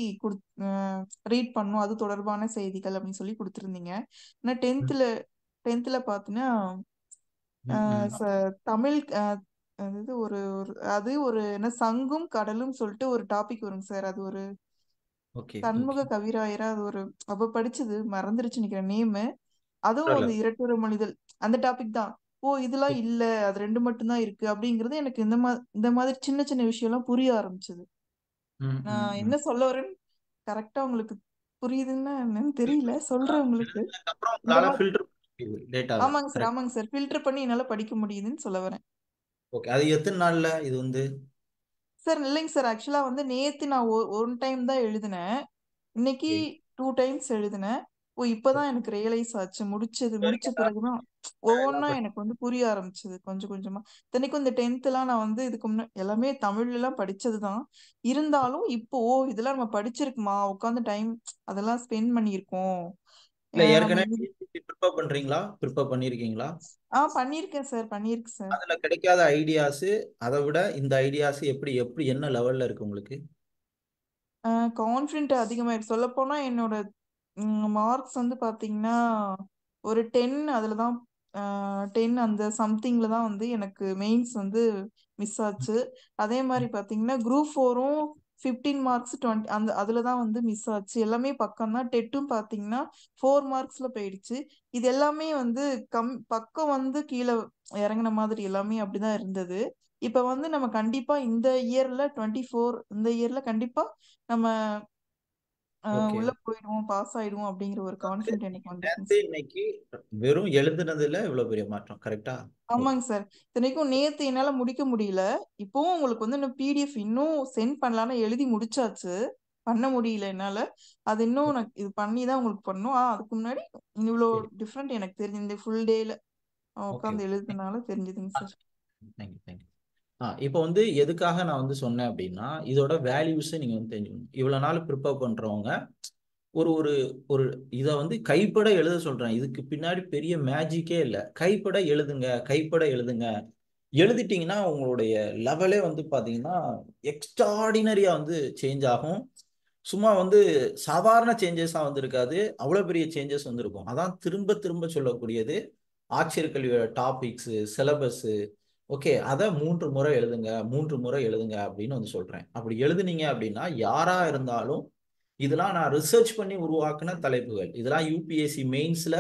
ரீட் பண்ணும் அது தொடர்பான செய்திகள் அப்படின்னு சொல்லி கொடுத்திருந்தீங்க ஆனா ம். டென்த்ல டென்த்ல பாத்தீங்கன்னா ம், ஆஹ் ம். ச- தமிழ் ஆஹ் அதாவது ஒரு ஒரு அது ஒரு என்ன சங்கும் கடலும் சொல்லிட்டு ஒரு டாபிக் வருங்க சார் அது ஒரு ஓகே சண்முக ஓகே கவிராயரா அது ஒரு அப்ப படிச்சது மறந்துருச்சு நினைக்கிறேன் நேமு அதுவும் பரவாயில்ல அந்த இரட்டுற மொழிதல் அந்த டாபிக் தான் ஓ இதெல்லாம் ஓகே. இல்ல அது ரெண்டு மட்டும்தான் இருக்கு அப்படிங்கிறது எனக்கு இந்த மா இந்த மாதிரி சின்ன சின்ன விஷயம் எல்லாம் புரிய ஆரம்பிச்சது ம், ம், நான் ம். என்ன சொல்ல வரேன்னு கரெக்டா உங்களுக்கு புரியுதுன்னா என்னன்னு தெரியல சொல்றேன் உங்களுக்கு எழுதுனதுக்கு அப்புறம் இந்த உங்களால மாதிரி ஃபில்டர் டேட்டாவை ஆமாங்க சார் கரெக்ட் ஆமாங்க சார் ஃபில்டர் பண்ணி என்னால படிக்க முடியுதுன்னு சொல்ல வரேன் ஓகே அது எத்தனை நாள்ல இது வந்து சார் இல்லைங்க சார் ஆக்சுவலா வந்து நேத்து நான் ஒன் டைம் தான் எழுதினேன் இன்னைக்கு ஓகே டூ டைம்ஸ் எழுதினேன் ஓ இப்பதான் எனக்கு ரியலைஸ் ஆச்சு முடிச்சது முடிச்ச சரிங்க பிறகுதான் நான் என்ன ஒவ்வொன்றா பண்ண எனக்கு வந்து புரிய ஆரம்பிச்சது கொஞ்சம் கொஞ்சமா இத்தனைக்கும் இந்த டென்த்லாம் நான் வந்து இதுக்கு முன்னாடி எல்லாமே தமிழ்ல எல்லாம் படிச்சதுதான் இருந்தாலும் இப்போ ஓ இதெல்லாம் நம்ம படிச்சிருக்குமா உட்காந்து டைம் அதெல்லாம் ஸ்பெண்ட் பண்ணியிருக்கோம் இல்ல அஹ் நம்ம ஏற்கனவே இது ப்ரிப்பேர் பண்றீங்களா ப்ரிப்பேர் பண்ணிருக்கீங்களா ஆ பண்ணியிருக்கேன் சார் பண்ணியிருக்கேன் சார் அதுல கிடைக்காத ஐடியாஸ் அதை விட இந்த ஐடியாஸ் எப்படி எப்படி என்ன லெவல்ல இருக்கு உங்களுக்கு கான்ஃபிடென்ட் அதிகமாயிருக்கு சொல்ல போனா என்னோட மார்க்ஸ் வந்து பாத்தீங்கன்னா ஒரு டென் அதுல தான் டென் அந்த சம்திங்ல தான் வந்து எனக்கு மெயின்ஸ் வந்து மிஸ் ஆச்சு அதே மாதிரி பாத்தீங்கன்னா குரூப் ஃபோரும் ஃபிஃப்டீன் மார்க்ஸ் டுவெண்ட்டி அந்த அதுல தான் வந்து மிஸ் ஆச்சு எல்லாமே பக்கம் தான் டெட்டும் பாத்தீங்கன்னா ஃபோர் மார்க்ஸ்ல போயிடுச்சு இது எல்லாமே வந்து கம் பக்கம் வந்து கீழே இறங்குன மாதிரி எல்லாமே அப்படிதான் இருந்தது இப்ப வந்து நம்ம கண்டிப்பா இந்த இயர்ல டுவெண்ட்டி ஃபோர் இந்த இயர்ல கண்டிப்பா நம்ம அஹ், ஓகே உள்ள போயிடுவோம் பாஸ் ஆயிடுவோம் அப்படிங்கிற ஒரு கான்ஃபிடென்ட் எனக்கு வந்துருக்குங்க நேத்து சார் இன்னைக்கு வெறும் எழுதுனதுல இவ்வளவு பெரிய மாற்றம் கரெக்டா ஓகே ஆமாங்க சார் இத்தனைக்கும் நேத்து என்னால முடிக்க முடியல இப்பவும் உங்களுக்கு வந்து இன்னும் பிடிஎஃப் இன்னும் சென்ட் பண்ணலாம்னு எழுதி முடிச்சாச்சு பண்ண முடியல என்னால அது இன்னும் நான் இது பண்ணி தான் உங்களுக்கு பண்ணும் ஆ அதுக்கு முன்னாடி இவ்வளோ சரி டிஃப்ரெண்ட் எனக்கு தெரிஞ்சு இந்த ஃபுல் டேல ஓகே உட்காந்து எழுதுனால தெரிஞ்சுதுங்க சார் தேங்க்யூ தேங்க்யூ ஆ இப்போ வந்து எதுக்காக நான் வந்து சொன்னேன் அப்படின்னா இதோட வேல்யூஸை நீங்கள் வந்து தெரிஞ்சுக்கணும் இவ்வளோ நாள் ப்ரிப்பேர் பண்ணுறவங்க ஒரு ஒரு ஒரு இதை வந்து கைப்பட எழுத சொல்கிறேன் இதுக்கு பின்னாடி பெரிய மேஜிக்கே இல்லை கைப்பட எழுதுங்க கைப்பட எழுதுங்க எழுதிட்டீங்கன்னா உங்களுடைய லெவலே வந்து பார்த்தீங்கன்னா எக்ஸ்ட்ராடினரியாக வந்து சேஞ்ச் ஆகும் சும்மா வந்து சாதாரண சேஞ்சஸாக வந்து இருக்காது அவ்வளோ பெரிய சேஞ்சஸ் வந்து இருக்கும் அதான் திரும்ப திரும்ப சொல்லக்கூடியது ஆட்சியர் கல்வியோட டாபிக்ஸு சிலபஸ்ஸு ஓகே அதை மூன்று முறை எழுதுங்க மூன்று முறை எழுதுங்க அப்படின்னு வந்து சொல்கிறேன் அப்படி எழுதுனீங்க அப்படின்னா யாராக இருந்தாலும் இதெல்லாம் நான் ரிசர்ச் பண்ணி உருவாக்குன தலைப்புகள் இதெல்லாம் யூபிஎஸ்சி மெயின்ஸ்ல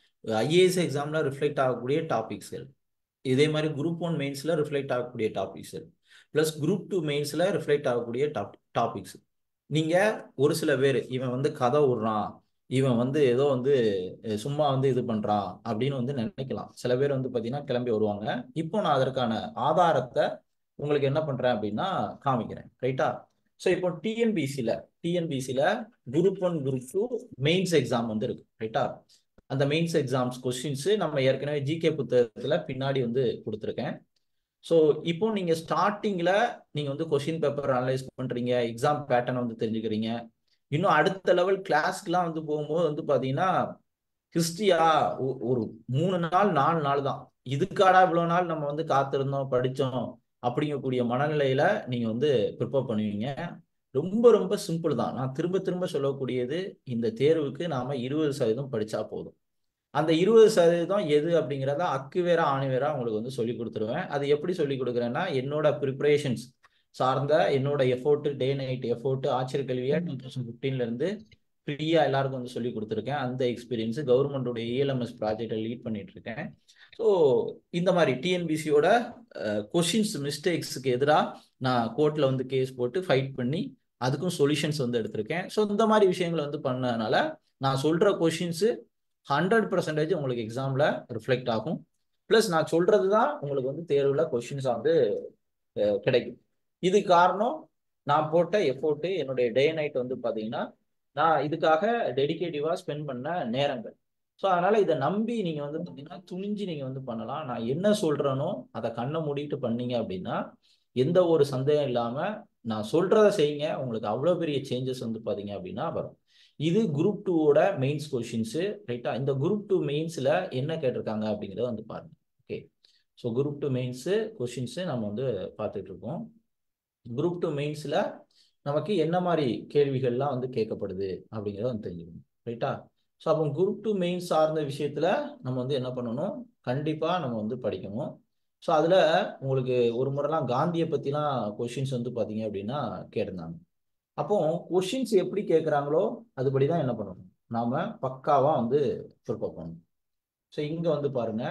ஐஏஎஸ் எக்ஸாம்ல ரிஃப்ளெக்ட் ஆகக்கூடிய டாபிக்ஸ்கள் இதே மாதிரி குரூப் ஒன் மெயின்ஸ்ல ரிஃப்ளெக்ட் ஆகக்கூடிய டாபிக்ஸ்கள் ப்ளஸ் குரூப் டூ மெயின்ஸ்ல ரிஃப்ளெக்ட் ஆகக்கூடிய டாப் டாபிக்ஸ் நீங்க ஒரு சில பேர் இவன் வந்து கதை விடுறான் இவன் வந்து ஏதோ வந்து அஹ், சும்மா வந்து இது பண்றான் அப்படின்னு வந்து நினைக்கலாம் சில பேர் வந்து பாத்தீங்கன்னா கிளம்பி வருவாங்க இப்போ நான் அதற்கான ஆதாரத்தை உங்களுக்கு என்ன பண்றேன் அப்படின்னா காமிக்கிறேன் ரைட்டா ஸோ இப்போ டிஎன்பிசியில் டிஎன்பிசியில் group one group two mains exam வந்து இருக்கு ரைட்டா அந்த மெயின்ஸ் எக்ஸாம்ஸ் கொஸ்டின்ஸ் நம்ம ஏற்கனவே ஜிகே புத்தகத்தில் பின்னாடி வந்து கொடுத்துருக்கேன் ஸோ இப்போ நீங்கள் ஸ்டார்டிங்கில் நீங்கள் வந்து கொஷின் பேப்பர் அனலைஸ் பண்ணுறீங்க எக்ஸாம் பேட்டர்னை வந்து தெரிஞ்சுக்கிறீங்க இன்னும் அடுத்த லெவல் கிளாஸ்க்குலாம் வந்து போகும்போது வந்து பார்த்தீங்கன்னா ஹிஸ்ட்ரியா ஒரு மூணு நாள் நாலு நாள் தான் இதுக்காடா இவ்வளோ நாள் நம்ம வந்து காத்திருந்தோம் படித்தோம் அப்படிங்கக்கூடிய மனநிலையில நீங்க வந்து ப்ரிப்பேர் பண்ணுவீங்க ரொம்ப ரொம்ப சிம்பிள் தான் நான் திரும்ப திரும்ப சொல்லக்கூடியது இந்த தேர்வுக்கு நாம இருபது சதவீதம் படிச்சா போதும் அந்த இருபது சதவீதம் எது அப்படிங்கிறத அக்கு வேற ஆணி வேற உங்களுக்கு வந்து சொல்லி கொடுத்துருவேன் அது எப்படி சொல்லி கொடுக்குறேன்னா என்னோட ப்ரிப்பரேஷன்ஸ் சார்ந்த என்னோட எஃபோர்ட் டே நைட் எஃபோர்ட் ஆச்சரிய கல்வியா டூ தௌசண்ட் ஃபிஃப்டீன்ல இருந்து ஃப்ரீயா எல்லாருக்கும் வந்து சொல்லி கொடுத்துருக்கேன் அந்த எக்ஸ்பீரியன்ஸ் கவர்மெண்டோட இஎல்எம்எஸ் ப்ராஜெக்டை லீட் பண்ணிட்டு இருக்கேன் ஸோ இந்த மாதிரி டிஎன்பிசியோட கொஷின்ஸ் மிஸ்டேக்ஸுக்கு எதிராக நான் கோர்ட்டில் வந்து கேஸ் போட்டு ஃபைட் பண்ணி அதுக்கும் சொல்யூஷன்ஸ் வந்து எடுத்திருக்கேன் ஸோ இந்த மாதிரி விஷயங்களை வந்து பண்ணதுனால நான் சொல்கிற கொஷின்ஸு ஹண்ட்ரட் பர்சன்டேஜ் உங்களுக்கு எக்ஸாமில் ரிஃப்ளெக்ட் ஆகும் ப்ளஸ் நான் சொல்கிறது தான் உங்களுக்கு வந்து தேர்வில் கொஷின்ஸாக வந்து அஹ், கிடைக்கும் இது காரணம் நான் போட்ட எஃபோர்ட்டு என்னுடைய டே நைட் வந்து பார்த்தீங்கன்னா நான் இதுக்காக டெடிகேட்டிவாக ஸ்பெண்ட் பண்ண நேரங்கள் ஸோ அதனால இதை நம்பி நீங்க வந்து பார்த்தீங்கன்னா துணிஞ்சு நீங்க வந்து பண்ணலாம் நான் என்ன சொல்றேனோ அதை கண்ணை மூடிட்டு பண்ணீங்க அப்படின்னா எந்த ஒரு சந்தேகம் இல்லாம நான் சொல்றத செய்யுங்க உங்களுக்கு அவ்வளோ பெரிய சேஞ்சஸ் வந்து பார்த்தீங்க அப்படின்னா வரும் இது குரூப் டூவோட மெயின்ஸ் கொஷின்ஸு ரைட்டா இந்த குரூப் டூ மெயின்ஸில் என்ன கேட்டிருக்காங்க அப்படிங்கிறத வந்து பாருங்க okay so group two mains questions நம்ம வந்து பார்த்துட்டு இருக்கோம் குரூப் டூ மெயின்ஸில் நமக்கு என்ன மாதிரி கேள்விகள்லாம் வந்து கேட்கப்படுது அப்படிங்கிறத வந்து தெரிஞ்சுக்கணும் ரைட்டா ஸோ அப்போ குரூப் டூ மெயின் சார்ந்த விஷயத்தில் நம்ம வந்து என்ன பண்ணணும் கண்டிப்பாக நம்ம வந்து படிக்கணும் ஸோ அதில் உங்களுக்கு ஒரு முறைலாம் காந்தியை பற்றிலாம் கொஷின்ஸ் வந்து பார்த்தீங்க அப்படின்னா கேட்டிருந்தாங்க அப்போ கொஷின்ஸ் எப்படி கேட்குறாங்களோ அதுபடி தான் என்ன பண்ணணும் நாம் பக்காவாக வந்து ப்ரிப்பேர் பண்ணணும் ஸோ இங்கே வந்து பாருங்க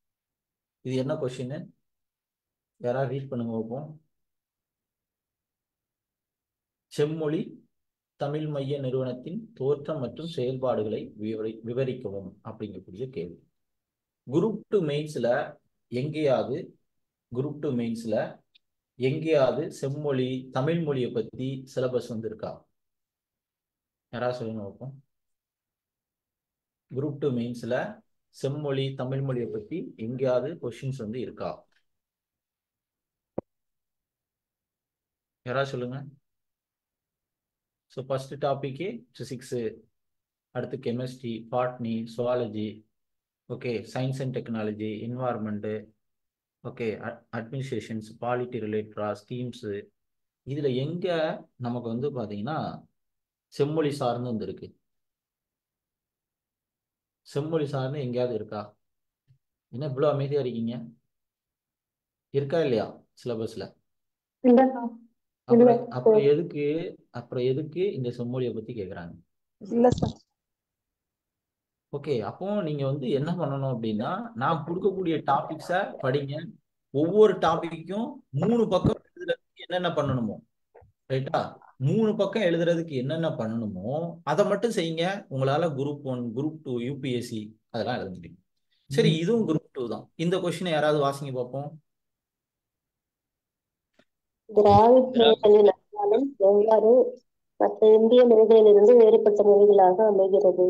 இது என்ன கொஷின் யாராவது ரீட் பண்ணுங்க பார்ப்போம் செம்மொழி தமிழ் மைய நிறுவனத்தின் தோற்றம் மற்றும் செயல்பாடுகளை விவரி விவரிக்கவும் அப்படிங்கக்கூடிய கேள்வி குரூப் டூ மெயின்ஸில் எங்கேயாவது குரூப் டூ மெயின்ஸில் எங்கேயாவது செம்மொழி தமிழ் மொழியை பற்றி சிலபஸ் வந்து இருக்கா யாராவது சொல்லுங்க பார்ப்போம் குரூப் டூ மெயின்ஸில் செம்மொழி தமிழ் மொழியை பற்றி எங்கேயாவது கொஷின்ஸ் வந்து இருக்கா யாராவது சொல்லுங்க ஸோ ஃபர்ஸ்ட் டாபிக்கு ஃபிசிக்ஸு அடுத்து chemistry botany zoology okay science and technology environment okay administrations polity ரிலேட்டடா ஸ்கீம்ஸு இதில் எங்கே நமக்கு வந்து பார்த்தீங்கன்னா செம்மொழி சார்ந்து வந்து இருக்கு செம்மொழி சார்ந்து எங்கேயாவது இருக்கா என்ன இவ்வளோ அமைதியாக இருக்கீங்க இருக்கா இல்லையா சிலபஸில் இல்லக்கா அப்புறம் அப்புறம் எதுக்கு அப்புறம் எதுக்கு இந்த செம்மொழியை பற்றி கேட்குறாங்க இல்ல சார் ஓகே அப்போ நீங்க வந்து என்ன பண்ணணும் அப்படின்னா நான் கொடுக்கக்கூடிய டாபிக்ஸை படிங்க ஒவ்வொரு டாபிக்கும் மூணு பக்கம் எழுதுறதுக்கு என்னென்ன பண்ணணுமோ ரைட்டா மூணு பக்கம் எழுதுறதுக்கு என்னென்ன பண்ணணுமோ அதை மட்டும் செய்யுங்க உங்களால group one group two UPSC அதெல்லாம் எழுத முடியும் சரி இதுவும் குரூப் டூ தான் இந்த கொஸ்டினை யாராவது வாசிங்க பார்ப்போம் திராவிட மொழி நடையாளம் எவ்வாறு மற்ற இந்திய மொழிகளிலிருந்து வேறுபட்ட மொழிகளாக அமைகிறது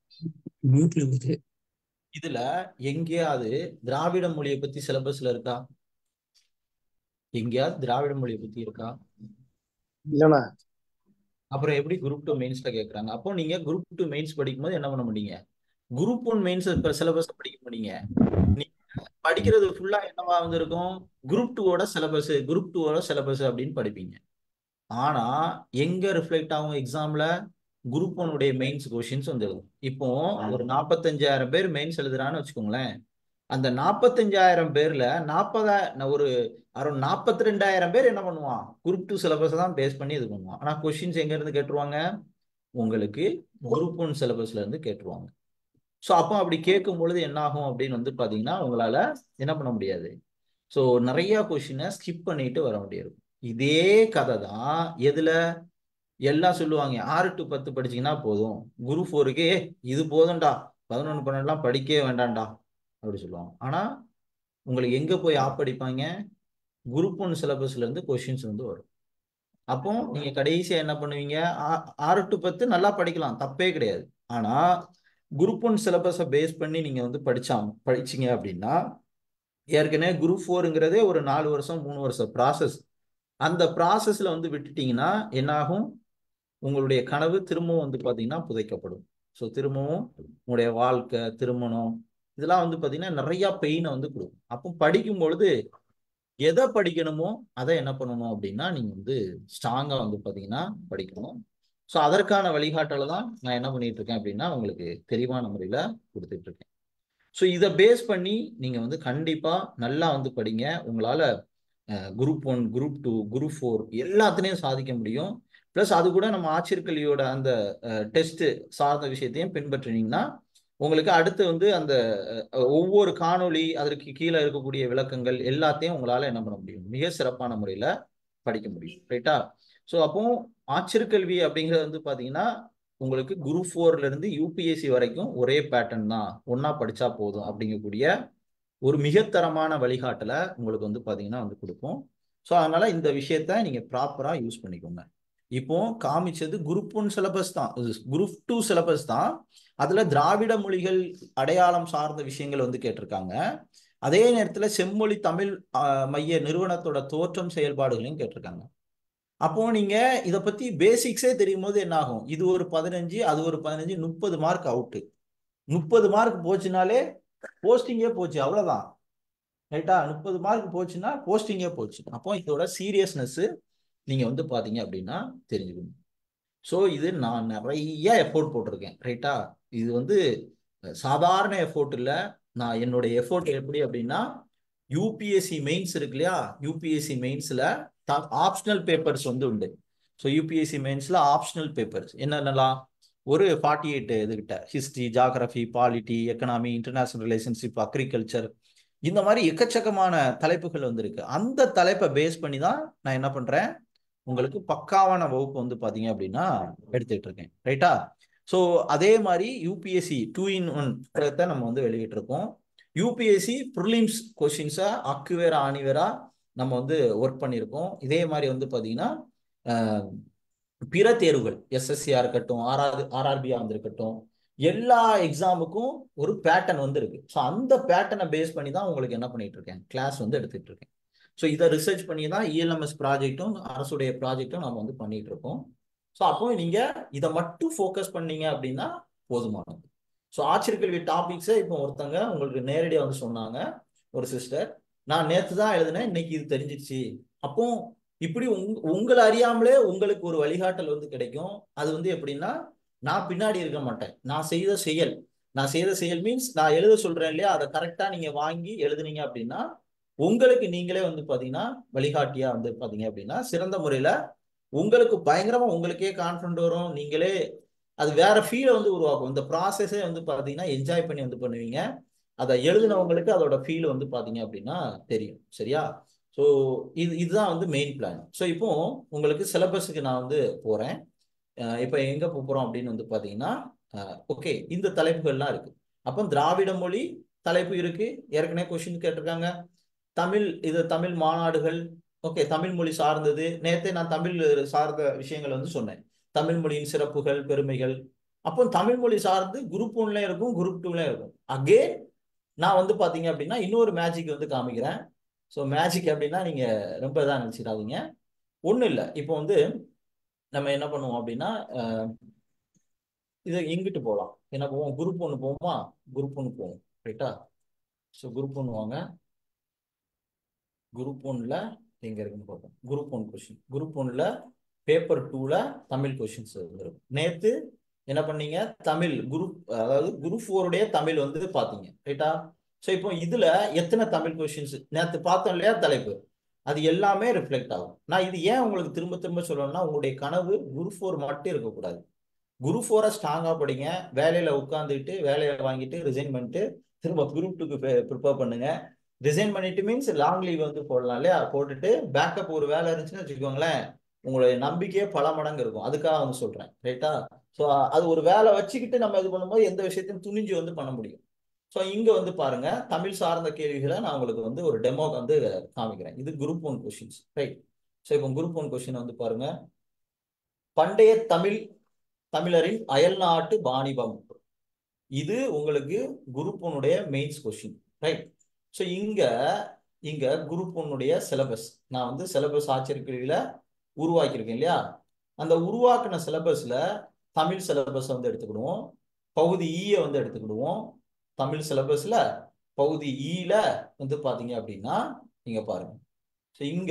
இதுல எங்கேயாவது திராவிட மொழியை பத்தி சிலபஸ்ல இருக்கா எங்கேயாவது திராவிட மொழியை பத்தி இருக்கா இல்லண்ணா அப்புறம் எப்படி குரூப் டூ மெயின்ஸ்ல கேக்குறாங்க அப்போ நீங்க குரூப் டூ மெயின்ஸ் படிக்கும்போது என்ன பண்ண முடியுங்க குரூப் ஒன் மெயின்ஸ் சிலபஸ் படிக்க முடியுங்க நீங்க படிக்கிறது ஃபுல்லா என்னவா வந்து இருக்கும் குரூப் டூவோட சிலபஸ் குரூப் டூவோட சிலபஸ் அப்படின்னு படிப்பீங்க ஆனா எங்க ரிஃப்ளெக்ட் ஆகும் எக்ஸாம்ல குரூப் ஒன்னுடைய மெயின்ஸ் கொஷின்ஸ் வந்து எழுதும் இப்போ ஒரு நாற்பத்தஞ்சாயிரம் பேர் மெயின்ஸ் எழுதுறான்னு வச்சுக்கோங்களேன் அந்த நாற்பத்தஞ்சாயிரம் பேர்ல நாற்பதா ஒரு அரௌண்ட் நாற்பத்தி ரெண்டாயிரம் பேர் என்ன பண்ணுவான் குரூப் டூ சிலபஸ் தான் பேஸ் பண்ணி இது பண்ணுவான் ஆனா கொஷின்ஸ் எங்க இருந்து கேட்டுருவாங்க உங்களுக்கு குரூப் ஒன் சிலபஸ்ல இருந்து கேட்டுருவாங்க ஸோ அப்போ அப்படி கேட்கும் பொழுது என்ன ஆகும் அப்படின்னு வந்து பார்த்தீங்கன்னா உங்களால என்ன பண்ண முடியாது ஸோ நிறைய கொஷினை ஸ்கிப் பண்ணிட்டு வர முடியாது இதே கதை தான் எதுல எல்லாம் சொல்லுவாங்க ஆறு டு பத்து படிச்சீங்கன்னா போதும் குரு ஃபோருக்கு இது போதும்டா பதினொன்று பன்னெண்டுலாம் படிக்கவே வேண்டாம்டா அப்படி சொல்லுவாங்க ஆனா உங்களுக்கு எங்க போய் ஆப்படிப்பாங்க குரூப் ஒன் சிலபஸ்ல இருந்து கொஷின்ஸ் வந்து வரும் அப்போ நீங்க கடைசியா என்ன பண்ணுவீங்க ஆ- ஆறு டு பத்து நல்லா படிக்கலாம் தப்பே கிடையாது ஆனா குரூப் ஒன் சிலபஸை பேஸ் பண்ணி நீங்க வந்து படிச்சா படிச்சீங்க அப்படின்னா ஏற்கனவே குரூப் ஃபோருங்கிறதே ஒரு நாலு வருஷம் மூணு வருஷம் ப்ராசஸ் அந்த ப்ராசஸ்ல வந்து விட்டுட்டீங்கன்னா என்னாகும் உங்களுடைய கனவு திரும்பவும் வந்து பாத்தீங்கன்னா புதைக்கப்படும் ஸோ திரும்பவும் உங்களுடைய வாழ்க்கை திருமணம் இதெல்லாம் வந்து பாத்தீங்கன்னா நிறைய பெயினை வந்து கொடுக்கும் அப்போ படிக்கும் பொழுது எதை படிக்கணுமோ அதை என்ன பண்ணணும் அப்படின்னா நீங்க வந்து ஸ்ட்ராங்கா வந்து பாத்தீங்கன்னா படிக்கணும் ஸோ அதற்கான வழிகாட்டலை தான் நான் என்ன பண்ணிட்டு இருக்கேன் அப்படின்னா உங்களுக்கு தெளிவான முறையில கொடுத்துட்டு இருக்கேன் ஸோ இதை பேஸ் பண்ணி நீங்க வந்து கண்டிப்பா நல்லா வந்து படிங்க உங்களால group one group two group four எல்லாத்துலேயும் சாதிக்க முடியும் ப்ளஸ் அது கூட நம்ம ஆட்சியர்கல்வியோட அந்த டெஸ்ட் சார்ந்த விஷயத்தையும் பின்பற்றினீங்கன்னா உங்களுக்கு அடுத்து வந்து அந்த அஹ், ஒவ்வொரு காணொளி அதற்கு கீழே இருக்கக்கூடிய விளக்கங்கள் எல்லாத்தையும் உங்களால என்ன பண்ண முடியும் மிக சிறப்பான முறையில படிக்க முடியும் ரைட்டா ஸோ அப்போ ஆட்சியர்கல்வி அப்படிங்கிறது வந்து பாத்தீங்கன்னா உங்களுக்கு குரூப் ஃபோர்ல இருந்து யூபிஎஸ்சி வரைக்கும் ஒரே பேட்டர்ன் தான் ஒண்ணா படிச்சா போதும் அப்படிங்கக்கூடிய ஒரு மிகத்தரமான வழிகாட்டலை உங்களுக்கு வந்து பாத்தீங்கன்னா வந்து கொடுப்போம் ஸோ அதனால இந்த விஷயத்த நீங்க ப்ராப்பரா யூஸ் பண்ணிக்கோங்க இப்போ காமிச்சது குரூப் ஒன் சிலபஸ் தான் குரூப் டூ சிலபஸ் தான் அதுல திராவிட மொழிகள் அடையாளம் சார்ந்த விஷயங்கள் வந்து கேட்டிருக்காங்க அதே நேரத்துல செம்மொழி தமிழ் ஆஹ், மைய நிறுவனத்தோட தோற்றம் செயல்பாடுகளையும் கேட்டிருக்காங்க அப்போ நீங்க இத பத்தி பேசிக்ஸே தெரியும் போது என்ன ஆகும் இது ஒரு பதினஞ்சு அது ஒரு பதினஞ்சு முப்பது மார்க் அவுட்டு முப்பது மார்க் போச்சுனாலே போஸ்டிங்கே போச்சு அவ்வளவுதான் ரைட்டா முப்பது மார்க் போச்சுன்னா போஸ்டிங்கே போச்சு அப்போ இதோட சீரியஸ்னஸ் நீங்க வந்து பாத்தீங்க அப்படின்னா தெரிஞ்சுக்கணும் ஸோ இது நான் நிறைய எஃபோர்ட் போட்டிருக்கேன் ரைட்டா இது வந்து அஹ், சாதாரண எஃபோர்ட் இல்லை நான் என்னுடைய எஃபோர்ட் எப்படி அப்படின்னா யூபிஎஸ்சி மெயின்ஸ் இருக்கு இல்லையா யூபிஎஸ்சி மெயின்ஸ்ல ஆப்ஷனல் பேப்பர்ஸ் வந்து உண்டு ஸோ யூபிஎஸ்சி மெயின்ஸ்ல ஆப்ஷனல் பேப்பர்ஸ் என்னென்னலாம் ஒரு ஃபார்ட்டி எயிட் இதுகிட்ட history geography polity economy international relationship agriculture இந்த மாதிரி எக்கச்சக்கமான தலைப்புகள் வந்திருக்கு அந்த தலைப்பை பேஸ் பண்ணி தான் நான் என்ன பண்றேன் உங்களுக்கு பக்காவான வகுப்பு வந்து பாத்தீங்க அப்படின்னா எடுத்துட்டு இருக்கேன் ரைட்டா ஸோ அதே மாதிரி யூபிஎஸ்சி டூ இன் ஒன் நம்ம வந்து வெளியிட்டு இருக்கோம் யூபிஎஸ்சி ப்ரிலிம்ஸ் கொஷின்ஸை அக்குவேரா ஆணிவேரா நம்ம வந்து ஒர்க் பண்ணியிருக்கோம் இதே மாதிரி வந்து பார்த்தீங்கன்னா அஹ், பிற தேர்வுகள் எஸ்எஸ்சியா இருக்கட்டும் ஆர்ஆர் ஆர்ஆர்பியா வந்திருக்கட்டும் எல்லா எக்ஸாமுக்கும் ஒரு பேட்டர்ன் வந்து இருக்கு ஸோ அந்த பேட்டர்னை பேஸ் பண்ணி தான் உங்களுக்கு என்ன பண்ணிட்டு இருக்கேன் கிளாஸ் வந்து எடுத்துட்டு இருக்கேன் ஸோ இதை ரிசர்ச் பண்ணி தான் இஎல்எம்எஸ் ப்ராஜெக்ட்டும் அரசுடைய ப்ராஜெக்ட்டும் நம்ம வந்து பண்ணிட்டு இருக்கோம் ஸோ அப்போ நீங்க இதை மட்டும் ஃபோக்கஸ் பண்ணீங்க அப்படின்னா போதுமானது ஸோ ஆச்சரியக்கல்வி டாபிக்ஸை இப்போ ஒருத்தங்க உங்களுக்கு நேரடியாக வந்து சொன்னாங்க ஒரு சிஸ்டர் நான் நேற்று தான் எழுதினேன் இன்னைக்கு இது தெரிஞ்சிருச்சு அப்போ இப்படி உங் உங்களை அறியாமலே உங்களுக்கு ஒரு வழிகாட்டல் வந்து கிடைக்கும் அது வந்து எப்படின்னா நான் பின்னாடி இருக்க மாட்டேன் நான் செய்த செயல் நான் செய்த செயல் மீன்ஸ் நான் எழுத சொல்றேன் இல்லையா அதை கரெக்டா நீங்க வாங்கி எழுதுனீங்க அப்படின்னா உங்களுக்கு நீங்களே வந்து பாத்தீங்கன்னா வழிகாட்டியா வந்து பாத்தீங்க அப்படின்னா சிறந்த முறையில உங்களுக்கு பயங்கரமா உங்களுக்கே கான்ஃபிடன்ட் வரும் நீங்களே அது வேற ஃபீலை வந்து உருவாக்கும் இந்த ப்ராசஸே வந்து பாத்தீங்கன்னா என்ஜாய் பண்ணி வந்து பண்ணுவீங்க அதை எழுதினவங்களுக்கு அதோட ஃபீல் வந்து பாத்தீங்க அப்படின்னா தெரியும் சரியா ஸோ இது இதுதான் வந்து மெயின் பிளான் ஸோ இப்போ உங்களுக்கு சிலபஸுக்கு நான் வந்து போறேன் அஹ் இப்போ எங்க போறோம் அப்படின்னு வந்து பாத்தீங்கன்னா ஓகே இந்த தலைப்புகள்லாம் இருக்கு அப்போ திராவிட மொழி தலைப்பு இருக்கு ஏற்கனவே கொஸ்டின் கேட்டிருக்காங்க தமிழ் இது தமிழ் மாநாடுகள் ஓகே தமிழ் மொழி சார்ந்தது நேத்தே நான் தமிழ் சார்ந்த விஷயங்கள் வந்து சொன்னேன் தமிழ் மொழியின் சிறப்புகள் பெருமைகள் அப்போ தமிழ் மொழி சார்ந்து குரூப் ஒன்லயும் இருக்கும் குரூப் டூலயும் இருக்கும் அகே நான் வந்து பாத்தீங்க அப்படின்னா இன்னொரு மேஜிக் வந்து காமிக்கிறேன் ஸோ மேஜிக் அப்படின்னா நீங்க ரொம்ப இதாக நினச்சிடாதீங்க ஒன்றும் இல்லை இப்போ வந்து நம்ம என்ன பண்ணுவோம் அப்படின்னா அஹ், இது எங்கிட்டு போகலாம் என்ன போவோம் குரூப் ஒன்று போவோமா குரூப் ஒன்று போவோம் ரைட்டா ஸோ குரூப் ஒன்று வாங்க குரூப் ஒன்ல எங்க இருக்குன்னு பார்ப்போம் குரூப் ஒன் கொஸ்டின் குரூப் ஒன்ல பேப்பர் டூல தமிழ் கொஸ்டின்ஸ் இருக்கும் நேத்து என்ன பண்ணீங்க தமிழ் குரூப் அதாவது குரூப் ஃபோருடைய தமிழ் வந்து பாத்தீங்க ரைட்டா ஸோ இப்போ இதுல எத்தனை தமிழ் கொஸ்டின்ஸ் நேத்து பார்த்தோம் இல்லையா தலைப்பு அது எல்லாமே ரிஃப்ளெக்ட் ஆகும் நான் இது ஏன் உங்களுக்கு திரும்ப திரும்ப சொல்லணும்னா உங்களுடைய கனவு குரூப் ஃபோர் மட்டும் இருக்கக்கூடாது குரூப் ஃபோரை ஸ்ட்ராங்கா படிங்க வேலையில உட்காந்துட்டு வேலையை வாங்கிட்டு ரிசைன் பண்ணிட்டு திரும்ப குரூப் டூக்கு ப்ரிப்பேர் பண்ணுங்க ரிசைன் பண்ணிட்டு மீன்ஸ் லாங் லீவ் வந்து போடலாம் இல்லையா போட்டுட்டு பேக்கப் ஒரு வேலை இருந்துச்சுன்னு வச்சுக்கோங்களேன் உங்களுடைய நம்பிக்கையே பல மடங்கு இருக்கும் அதுக்காக வந்து சொல்றேன் ரைட்டா ஸோ அது ஒரு வேலை வச்சுக்கிட்டு நம்ம இது பண்ணும்போது எந்த விஷயத்தையும் துணிஞ்சு வந்து பண்ண முடியும் ஸோ இங்க வந்து பாருங்க தமிழ் சார்ந்த கேள்விகளை நான் உங்களுக்கு வந்து ஒரு டெமோ வந்து காமிக்கிறேன் இது group one questions right so இப்போ குரூப் ஒன் கொஸ்டின் வந்து பாருங்க பண்டைய தமிழ் தமிழரின் அயல்நாட்டு வாணிபம் இது உங்களுக்கு குரூப் ஒன்னுடைய மெயின்ஸ் கொஸ்டின் ரைட் ஸோ இங்க இங்க குரூப் ஒன்னுடைய சிலபஸ் நான் வந்து சிலபஸ் ஆச்சரியக்கிழியில உருவாக்கியிருக்கேன் இல்லையா அந்த உருவாக்கின சிலபஸ்ல தமிழ் சிலபஸ் வந்து எடுத்துக்கிடுவோம் பகுதி ஈய வந்து எடுத்துக்கிடுவோம் தமிழ் சிலபஸ்ல பகுதி ஈல வந்து பாத்தீங்க அப்படின்னா இங்க பாருங்க ஸோ இங்க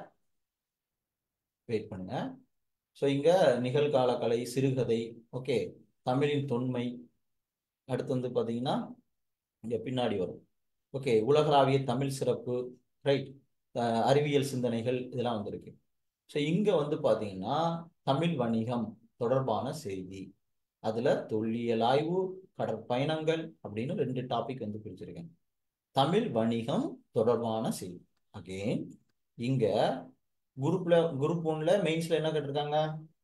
வெயிட் பண்ணுங்க ஸோ இங்க நிகழ்கால கலை சிறுகதை ஓகே தமிழின் தொன்மை அடுத்து வந்து பாத்தீங்கன்னா இங்க பின்னாடி வரும் ஓகே உலகளாவிய தமிழ் சிறப்பு ரைட் அறிவியல் சிந்தனைகள் இதெல்லாம் வந்திருக்கு ஸோ இங்க வந்து பாத்தீங்கன்னா தமிழ் வணிகம் தொடர்பான செய்தி அதுல தொல்லியல் ஆய்வு கடற்பயணங்கள் அப்படின்னு ரெண்டு டாபிக் வந்து பிரிச்சிருக்கேன் தமிழ் வணிகம் தொடர்பான செய்தி அகெயின் இங்க குரூப்ல குரூப் ஒன்ல மெயின்ஸ்ல என்ன கேட்டிருக்காங்க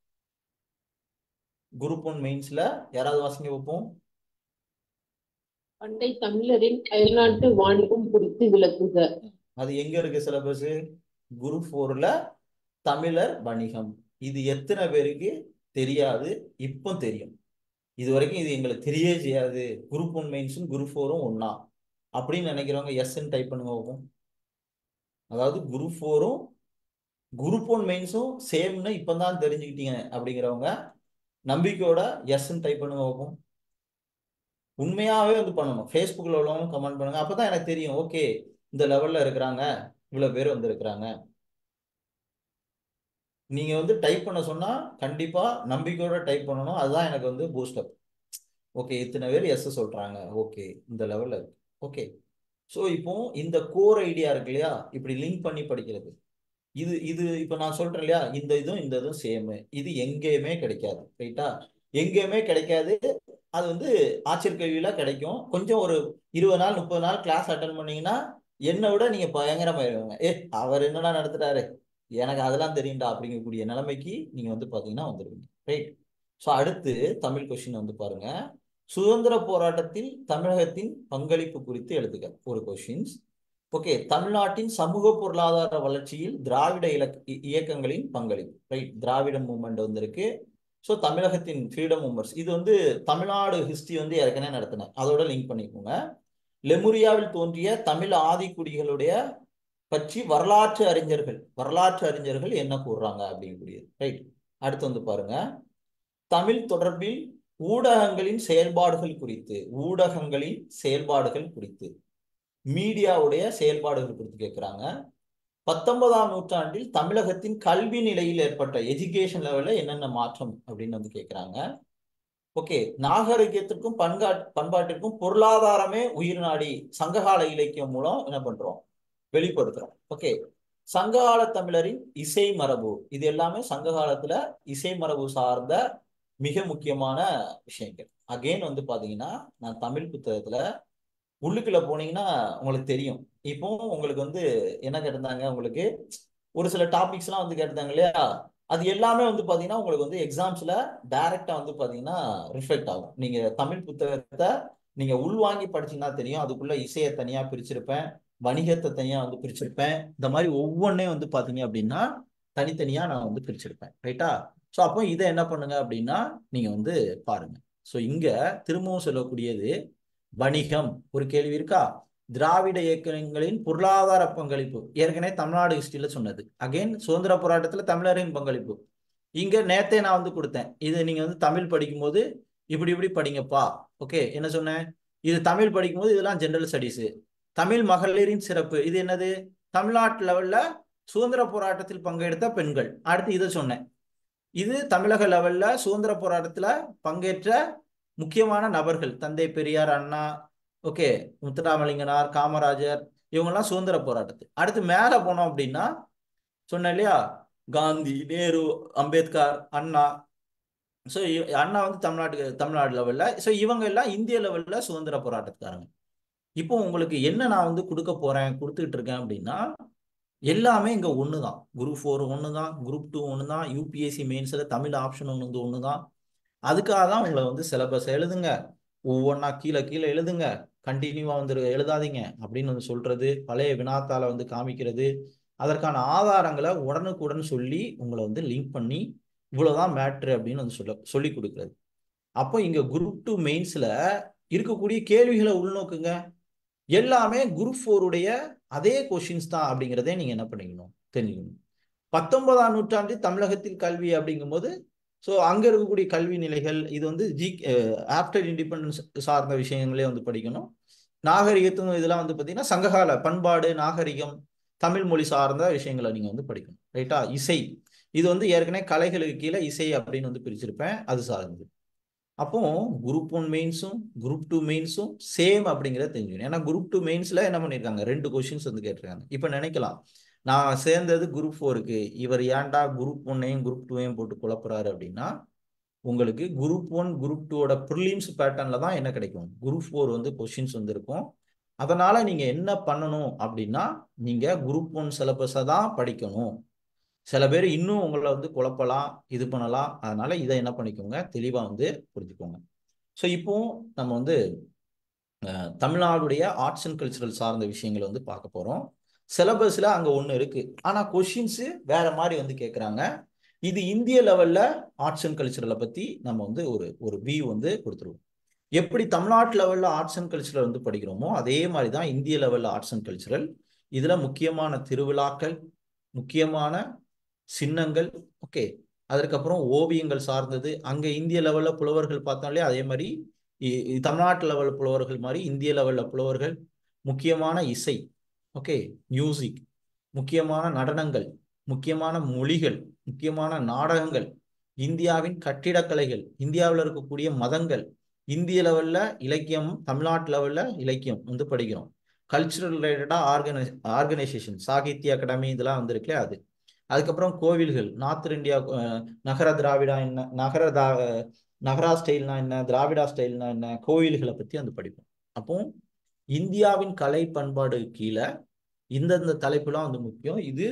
குரூப் ஒன் மெயின்ஸ்ல யாராவது வாசிங்க வைப்போம் பண்டை தமிழரின் அயல்நாட்டு வாணிபம் குறித்து விளக்குக அது எங்க இருக்கு சிலபஸ் குரூப் ஃபோர்ல தமிழர் வணிகம் இது எத்தனை பேருக்கு தெரியாது இப்போ தெரியும் இது வரைக்கும் இது எங்களுக்கு தெரியவே செய்யாது குரூப் ஒன் மெயின்ஸும் குரூப் ஃபோரும் ஒன்னா அப்படின்னு நினைக்கிறவங்க எஸ்ன்னு டைப் பண்ணுங்க பார்ப்போம் அதாவது குரூப் ஃபோரும் குரூப் ஒன் மெயின்ஸும் சேம்னு இப்பதான் தெரிஞ்சுக்கிட்டீங்க அப்படிங்கிறவங்க நம்பிக்கையோட எஸ்ன்னு டைப் பண்ணுங்க பார்ப்போம் உண்மையாவே வந்து பண்ணணும் ஃபேஸ்புக்கில் உள்ளவங்க கமெண்ட் பண்ணுங்க அப்பதான் எனக்கு தெரியும் ஓகே இந்த லெவல்ல இருக்கிறாங்க இவ்வளவு பேர் வந்து இருக்கிறாங்க நீங்க வந்து டைப் பண்ண சொன்னா கண்டிப்பா நம்பிக்கையோட டைப் பண்ணணும் அதுதான் எனக்கு வந்து பூஸ்டப் ஓகே இத்தனை பேர் எஸ் சொல்றாங்க ஓகே இந்த லெவல்ல இருக்கு ஓகே ஸோ இப்போ இந்த கோர் ஐடியா இருக்கு இல்லையா இப்படி லிங்க் பண்ணி படிக்கிறது இது இது இப்போ நான் சொல்றேன் இல்லையா இந்த இதுவும் இந்த இதுவும் சேமு இது எங்கேயுமே கிடைக்காது ரைட்டா எங்கேயுமே கிடைக்காது அது வந்து ஆச்சரிய கல்வியில கிடைக்கும் கொஞ்சம் ஒரு இருபது நாள் முப்பது நாள் கிளாஸ் அட்டன் பண்ணீங்கன்னா என்னை விட நீங்க பயங்கரமாயிருவாங்க ஏ அவர் என்னடா நடத்துறாரு எனக்கு அதெல்லாம் தெரியும்டா அப்படிங்கக்கூடிய நிலைமைக்கு நீங்க வந்து பாத்தீங்கன்னா வந்துருவீங்க ரைட் ஸோ அடுத்து தமிழ் கொஸ்டின் வந்து பாருங்க சுதந்திர போராட்டத்தில் தமிழகத்தின் பங்களிப்பு குறித்து எழுதுக ஒரு கொஸ்டின்ஸ் ஓகே தமிழ்நாட்டின் சமூக பொருளாதார வளர்ச்சியில் திராவிட இலக் இயக்கங்களின் பங்களிப்பு ரைட் திராவிட மூமெண்ட் வந்திருக்கு ஸோ தமிழகத்தின் ஃப்ரீடம் மூமெண்ட்ஸ் இது வந்து தமிழ்நாடு ஹிஸ்டரி வந்து ஏற்கனவே நடத்தினேன் அதோட லிங்க் பண்ணிக்கோங்க லெமுரியாவில் தோன்றிய தமிழ் ஆதிக்குடிகளுடைய பற்றி வரலாற்று அறிஞர்கள் வரலாற்று அறிஞர்கள் என்ன கூறுறாங்க அப்படிங்கக்கூடியது ரைட் அடுத்து வந்து பாருங்க தமிழ் தொடர்பில் ஊடகங்களின் செயல்பாடுகள் குறித்து ஊடகங்களின் செயல்பாடுகள் குறித்து மீடியாவுடைய செயல்பாடுகள் குறித்து கேட்குறாங்க பத்தொன்பதாம் நூற்றாண்டில் தமிழகத்தின் கல்வி நிலையில் ஏற்பட்ட எஜுகேஷன் லெவலில் என்னென்ன மாற்றம் அப்படின்னு வந்து கேட்குறாங்க ஓகே நாகரிகத்திற்கும் பண்பா பண்பாட்டிற்கும் பொருளாதாரமே உயிர் நாடி சங்ககால இலக்கியம் மூலம் என்ன பண்றோம் வெளிப்படுத்துறோம் ஓகே சங்ககால தமிழரின் இசை மரபு இது எல்லாமே சங்க காலத்துல இசை மரபு சார்ந்த மிக முக்கியமான விஷயங்கள் அகெயின் வந்து பாத்தீங்கன்னா நான் தமிழ் புத்தகத்துல உள்ளுக்குள்ள போனீங்கன்னா உங்களுக்கு தெரியும் இப்போ உங்களுக்கு வந்து என்ன கேட்டிருந்தாங்க உங்களுக்கு ஒரு சில டாபிக்ஸ் எல்லாம் வந்து கேட்டிருந்தாங்க இல்லையா அது எல்லாமே வந்து பாத்தீங்கன்னா உங்களுக்கு வந்து எக்ஸாம்ஸ்ல டைரக்டா வந்து பாத்தீங்கன்னா ரிஃப்ளெக்ட் ஆகும் நீங்க தமிழ் புத்தகத்தை நீங்க உள்வாங்கி படிச்சீங்கன்னா தெரியும் அதுக்குள்ள இசையை தனியா பிரிச்சிருப்பேன் வணிகத்தை தனியா வந்து பிரிச்சிருப்பேன் இந்த மாதிரி ஒவ்வொன்றையும் வந்து பாத்தீங்க அப்படின்னா தனித்தனியா நான் வந்து பிரிச்சிருப்பேன் ரைட்டா ஸோ அப்போ இதை என்ன பண்ணுங்க அப்படின்னா நீங்க வந்து பாருங்க ஸோ இங்க திரும்பவும் சொல்லக்கூடியது வணிகம் ஒரு கேள்வி இருக்கா திராவிட இயக்கங்களின் பொருளாதார பங்களிப்பு ஏற்கனவே தமிழ்நாடு ஹிஸ்டரியில சொன்னது அகைன் சுதந்திர போராட்டத்துல தமிழரின் பங்களிப்பு இங்க நேத்தே நான் வந்து கொடுத்தேன் இது நீங்க வந்து தமிழ் படிக்கும்போது இப்படி இப்படி படிங்கப்பா ஓகே என்ன சொன்னேன் இது தமிழ் படிக்கும்போது இதெல்லாம் ஜெனரல் ஸ்டடிஸ் தமிழ் மகளிரின் சிறப்பு இது என்னது தமிழ்நாட்டு லெவல்ல சுதந்திர போராட்டத்தில் பங்கெடுத்த பெண்கள் அடுத்து இதை சொன்னேன் இது தமிழக லெவல்ல சுதந்திர போராட்டத்துல பங்கேற்ற முக்கியமான நபர்கள் தந்தை பெரியார் அண்ணா ஓகே முத்துராமலிங்கனார் காமராஜர் இவங்கெல்லாம் சுதந்திர போராட்டத்து அடுத்து மேல போனோம் அப்படின்னா சொன்னேன் இல்லையா காந்தி நேரு அம்பேத்கர் அண்ணா ஸோ அண்ணா வந்து தமிழ்நாட்டுக்கு தமிழ்நாடு லெவல்ல ஸோ இவங்க எல்லாம் இந்திய லெவல்ல சுதந்திர போராட்டத்துக்காரங்க இப்போ உங்களுக்கு என்ன நான் வந்து கொடுக்க போறேன் கொடுத்துக்கிட்டு இருக்கேன் அப்படின்னா எல்லாமே இங்க ஒன்று தான் குரூப் ஃபோர் ஒன்று தான் குரூப் டூ ஒன்று தான் யூபிஎஸ்சி மெயின்ஸில் தமிழ் ஆப்ஷன் ஒன்று வந்து ஒன்று தான் அதுக்காக தான் உங்களை வந்து சிலபஸ் எழுதுங்க ஒவ்வொன்றா கீழே கீழே எழுதுங்க கண்டினியூவா வந்து எழுதாதீங்க அப்படின்னு வந்து சொல்றது பழைய வினாத்தால வந்து காமிக்கிறது அதற்கான ஆதாரங்களை உடனுக்குடன் சொல்லி உங்களை வந்து லிங்க் பண்ணி இவ்வளவுதான் மேட்ரு அப்படின்னு வந்து சொல்ல சொல்லி கொடுக்குறது அப்போ இங்க குரூப் டூ மெயின்ஸ்ல இருக்கக்கூடிய கேள்விகளை உள்நோக்குங்க எல்லாமே குரூப் ஃபோருடைய அதே கொஷின்ஸ் தான் அப்படிங்கிறதே நீங்க என்ன பண்ணிக்கணும் தெரிஞ்சுக்கணும் பத்தொன்பதாம் நூற்றாண்டு தமிழகத்தில் கல்வி அப்படிங்கும்போது ஸோ அங்க இருக்கக்கூடிய கல்வி நிலைகள் இது வந்து ஜி ஆஃப்டர் இண்டிபெண்டன்ஸ் சார்ந்த விஷயங்களே வந்து படிக்கணும் நாகரிகத்தும் இதெல்லாம் வந்து பார்த்தீங்கன்னா சங்ககால பண்பாடு நாகரிகம் தமிழ் மொழி சார்ந்த விஷயங்களை நீங்க வந்து படிக்கணும் ரைட்டா இசை இது வந்து ஏற்கனவே கலைகளுக்கு கீழே இசை அப்படின்னு வந்து பிரிச்சிருப்பேன் அது சார்ந்தது அப்போ குரூப் ஒன் மெயின்ஸும் குரூப் டூ மெயின்ஸும் சேம் அப்படிங்கிறத தெரிஞ்சுக்கணும் ஏன்னா குரூப் டூ மெயின்ஸ்ல என்ன பண்ணியிருக்காங்க ரெண்டு கொஷின்ஸ் வந்து கேட்டிருக்காங்க இப்போ நினைக்கலாம் நான் சேர்ந்தது குரூப் ஃபோருக்கு இவர் ஏன்டா குரூப் ஒன்னையும் குரூப் டூவையும் போட்டு குழப்புறாரு அப்படின்னா உங்களுக்கு குரூப் ஒன் குரூப் டூவோட ப்ரிலிம்ஸ் பேட்டர்ன்ல தான் என்ன கிடைக்கும் குரூப் ஃபோர் வந்து கொஷின்ஸ் வந்து இருக்கும் அதனால நீங்க என்ன பண்ணணும் அப்படின்னா நீங்க குரூப் ஒன் சிலபஸை தான் படிக்கணும் சில பேர் இன்னும் உங்களை வந்து குழப்பலாம் இது பண்ணலாம் அதனால இதை என்ன பண்ணிக்கோங்க தெளிவாக வந்து புரிஞ்சுக்கோங்க ஸோ இப்போ நம்ம வந்து தமிழ்நாடுடைய ஆர்ட்ஸ் அண்ட் கல்ச்சுரல் சார்ந்த விஷயங்களை வந்து பார்க்க போகிறோம் சிலபஸில் அங்கே ஒன்று இருக்கு ஆனால் கொஷின்ஸு வேற மாதிரி வந்து கேட்குறாங்க இது இந்திய லெவலில் ஆர்ட்ஸ் அண்ட் கல்ச்சுரலை பற்றி நம்ம வந்து ஒரு ஒரு வியூ வந்து கொடுத்துருவோம் எப்படி தமிழ்நாட்டு லெவலில் ஆர்ட்ஸ் அண்ட் கல்ச்சுரல் வந்து படிக்கிறோமோ அதே மாதிரி தான் இந்திய லெவலில் ஆர்ட்ஸ் அண்ட் கல்ச்சுரல் இதில் முக்கியமான திருவிழாக்கள் முக்கியமான சின்னங்கள் ஓகே அதற்கப்புறம் ஓவியங்கள் சார்ந்தது அங்கே இந்திய லெவலில் புலவர்கள் பார்த்தாலே அதே மாதிரி தமிழ்நாட்டு லெவல் புலவர்கள் மாதிரி இந்திய லெவலில் புலவர்கள் முக்கியமான இசை ஓகே மியூசிக் முக்கியமான நடனங்கள் முக்கியமான மொழிகள் முக்கியமான நாடகங்கள் இந்தியாவின் கட்டிடக்கலைகள் இந்தியாவில் இருக்கக்கூடிய மதங்கள் இந்திய லெவலில் இலக்கியம் தமிழ்நாட்டு லெவலில் இலக்கியம் வந்து படிக்கிறோம் கல்ச்சுரல் ரிலேட்டடாக ஆர்கனை ஆர்கனைசேஷன் சாகித்ய அகாடமி இதெல்லாம் வந்து இருக்குல்ல அது அதுக்கப்புறம் கோவில்கள் நார்த் இந்தியா நகர திராவிடா என்ன நகர தா நகரா ஸ்டைல்னா என்ன திராவிடா ஸ்டைல்னா என்ன கோவில்களை பற்றி வந்து படிப்போம் அப்போ இந்தியாவின் கலை பண்பாடு கீழே இந்தந்த தலைப்புலாம் வந்து முக்கியம் இது